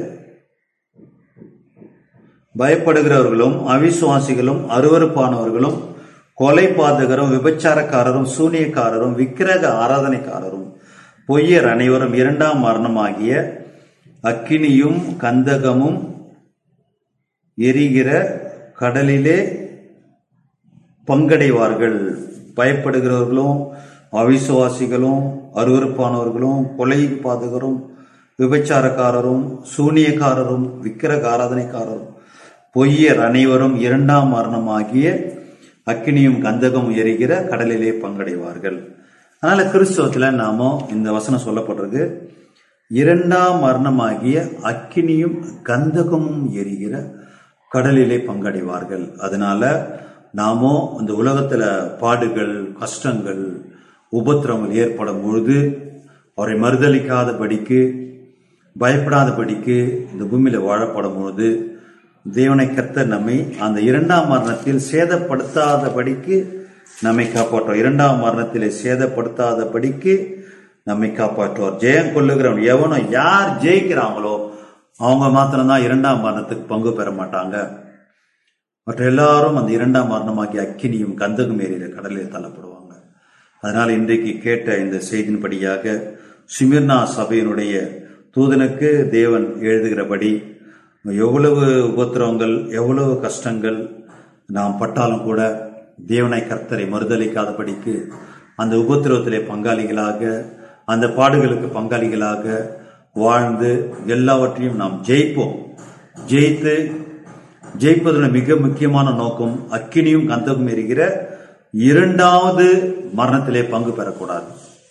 பயப்படுகிறவர்களும் அவிசுவாசிகளும் அருவருப்பானவர்களும் கொலை பாதகரும் விபச்சாரக்காரரும் சூனியக்காரரும் விக்கிரக ஆராதனைக்காரரும் பொய்யர் அனைவரும் இரண்டாம் மரணமாகிய அக்கினியும் கந்தகமும் எரிகிற கடலிலே பங்கடைவார்கள் பயப்படுகிறவர்களும் அவிசுவாசிகளும் அருவருப்பானவர்களும் கொலை பாதகரும் விபச்சாரக்காரரும் சூனியக்காரரும் விக்கிரக ஆராதனைக்காரரும் பொய்யர் அனைவரும் இரண்டாம் மரணமாகிய அக்கினியும் கந்தகமும் எரிகிற கடலிலே பங்கடைவார்கள் அதனால கிறிஸ்தவத்துல நாம இந்த வசனம் சொல்லப்பட்டிருக்கு இரண்டாம் மரணமாகிய அக்கினியும் கந்தகமும் எரிகிற கடலிலே பங்கடைவார்கள் அதனால நாமோ இந்த உலகத்துல பாடுகள் கஷ்டங்கள் உபத்திரங்கள் ஏற்படும் பொழுது அவரை மறுதளிக்காதபடிக்கு பயப்படாதபடிக்கு இந்த பூமியில வாழப்படும் பொழுது தேவனை கர்த்தர் நம்மை அந்த இரண்டாம் மரணத்தில் சேதப்படுத்தாதபடிக்கு நம்மை காப்பாற்றுவார் இரண்டாம் மரணத்திலே சேதப்படுத்தாதபடிக்கு நம்மை காப்பாற்றுவார் ஜெயம் கொள்ளுகிறவன் எவனோ யார் ஜெயிக்கிறாங்களோ அவங்க மாத்திரம்தான் இரண்டாம் மரணத்துக்கு பங்கு பெற மாட்டாங்க மற்ற எல்லாரும் அந்த இரண்டாம் மரணமாகி அக்கினியும் கந்தகம் ஏரியில கடலில் தள்ளப்படுவாங்க அதனால் இன்றைக்கு கேட்ட இந்த செய்தியின்படியாக சிமிர்னா சபையினுடைய தூதனுக்கு தேவன் எழுதுகிறபடி எவ்வளவு உபத்திரவங்கள் எவ்வளவு கஷ்டங்கள் நாம் பட்டாலும் கூட தேவனை கர்த்தரை மறுதளிக்காதபடிக்கு அந்த உபத்திரவத்திலே பங்காளிகளாக அந்த பாடுகளுக்கு பங்காளிகளாக வாழ்ந்து எல்லாவற்றையும் நாம் ஜெயிப்போம் ஜெயித்து ஜெயிப்பதில் மிக முக்கியமான நோக்கம் அக்கினியும் கந்தகம் எரிகிற இரண்டாவது மரணத்திலே பங்கு பெறக்கூடாது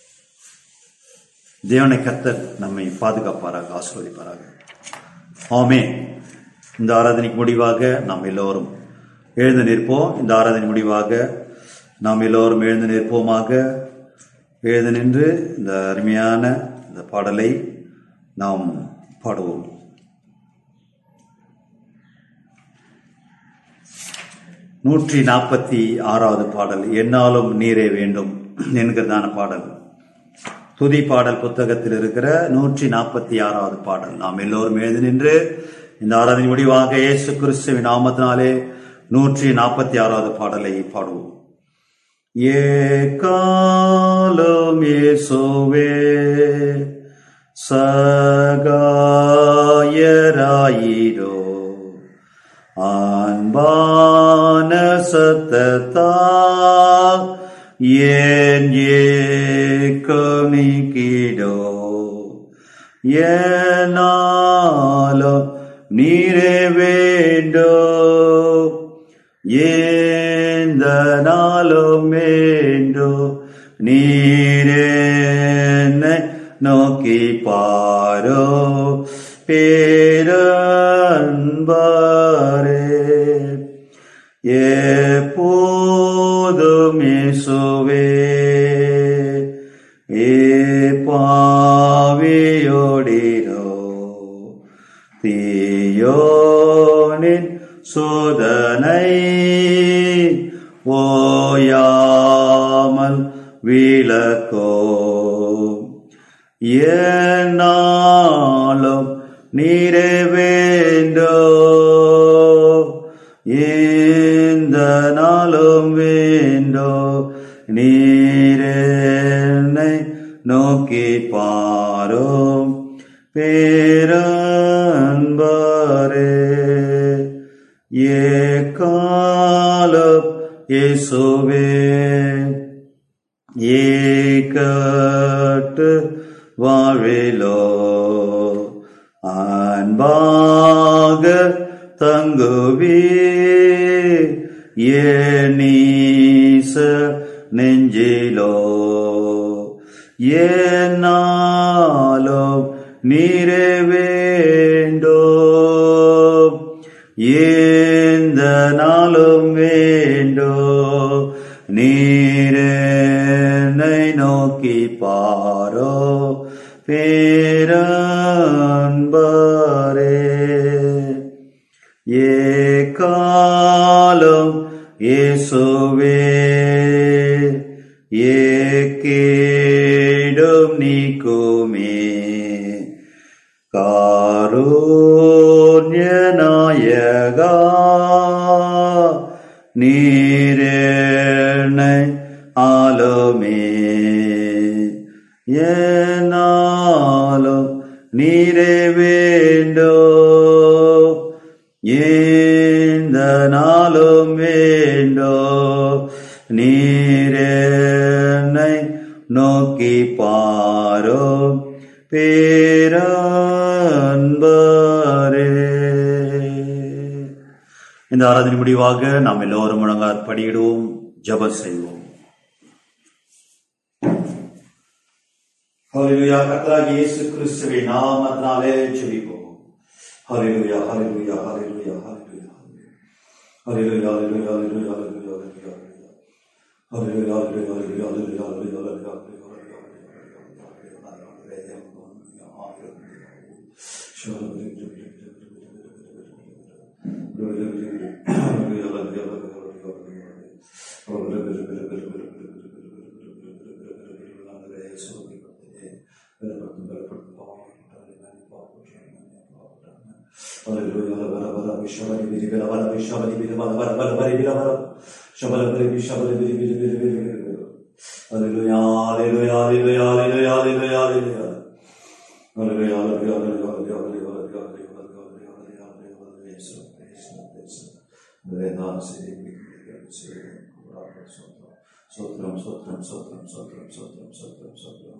தேவனை கர்த்தர் நம்மை பாதுகாப்பாராக ஆசீர்வதிப்பாராக ஆமே இந்த ஆராதனைக்கு முடிவாக நாம் எல்லோரும் எழுந்து நிற்போம் இந்த ஆராதனை முடிவாக நாம் எல்லோரும் எழுந்து நிற்போமாக எழுந்து நின்று இந்த அருமையான இந்த பாடலை நாம் பாடுவோம் நூற்றி நாற்பத்தி ஆறாவது பாடல் என்னாலும் நீரே வேண்டும் என்கிறதான பாடல் துதி பாடல் புத்தகத்தில் இருக்கிற நூற்றி நாற்பத்தி ஆறாவது பாடல் நாம் எல்லோரும் எழுதி நின்று இந்த ஆராதனை முடிவாக இயேசு கிறிஸ்துவின் நாமத்தினாலே நூற்றி நாற்பத்தி ஆறாவது பாடலை பாடுவோம் ஏ காலம் இயேசுவே சகாயராயிரோ அன்பான சத்தத்தா ஏன் ஏக்கம் நீக்கிடோ ஏனாலும் நீரே வேண்டோ ஏந்த நாளும் வேண்டோ நீரேனை நோக்கி பாரோ பேரன்பரே எப்போதும் இயேசுவே ஏ பாவியோடிரோ தீயோனின் சோதனை ஓயாமல் விளக்கோ ஏனாலும் நீரே வேண்டோ இந்த நாளும் வேண்டோ நீரேனை நோக்கி பாரோம் பேரன்பரே ஏ காலம் இயேசுவே ஏகட்டு வாழிலோ அன்பாக தங்குவே ஏனீச நெஞ்சிலோ ஏனாலோ நீரே வேண்டோ ஏந்த நாளும் வேண்டோ நீரனை நோக்கி பாரோ பேரன்பரே காலம் இயேசுவே ஏக்கேடும் நீக்குமே காருண்ய நாயகா நீரேனை ஆலமே ஏனாலும் நீரே வேண்டோ இந்த நாளும் வேண்டோ நீரேனை நோக்கி பாரோ பேரன்பரே இந்த ஆராதனை முடிவாக நாம் எல்லோரும் முழங்கார் படியிடுவோம் ஜெபம் செய்வோம் ஹalleluya கர்த்தராகிய இயேசு கிறிஸ்துவின் நாமத்தினாலே ஜெபிப்போம் ஹalleluya ஹalleluya ஹalleluya ஹalleluya ஹalleluya ஹalleluya ஹalleluya ஹalleluya ஹalleluya ஹalleluya ஹalleluya ஹalleluya Sotram, sotram, sotram, sotram, sotram, sotram,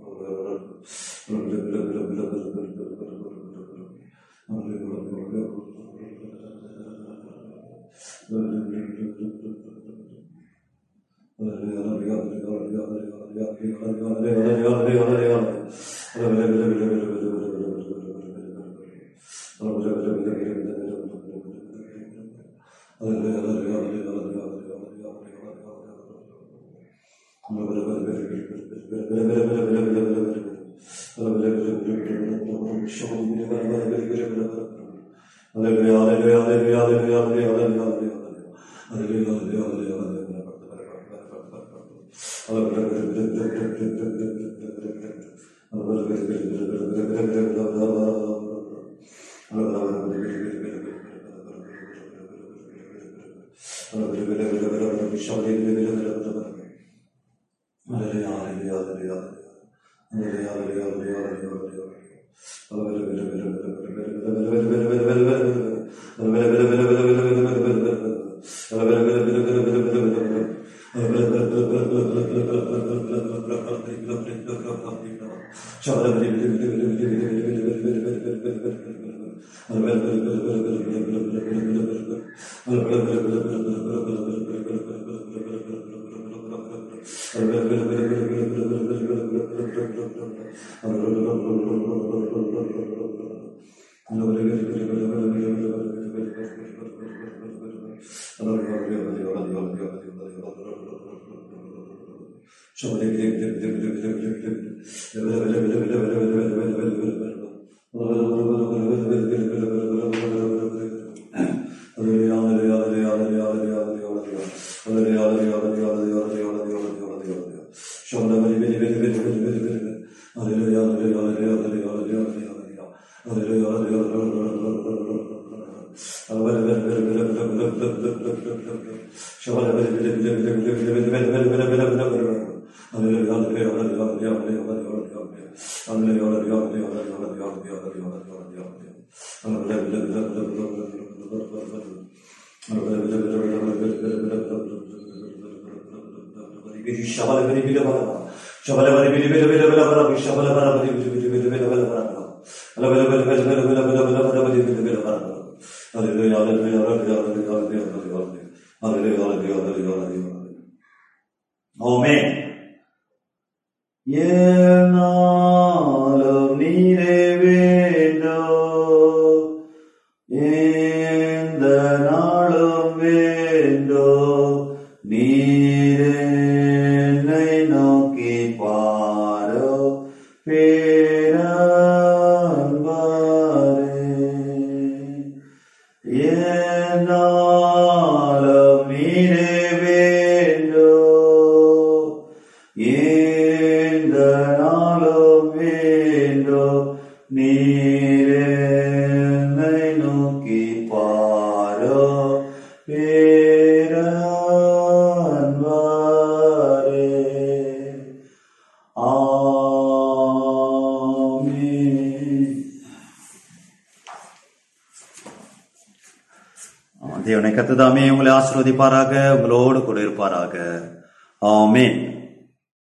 Amen. ஏனாலும் நீரே வேண்டோ எந்த நாளும் வேண்டோ நீரை நோக்கி பாரோ பேரன்பாரே ஏனாலும் தேவனை கத்ததாமே உங்களை ஆசீர்வதிப்பாராக உங்களோடு கூட இருப்பாராக ஆமென்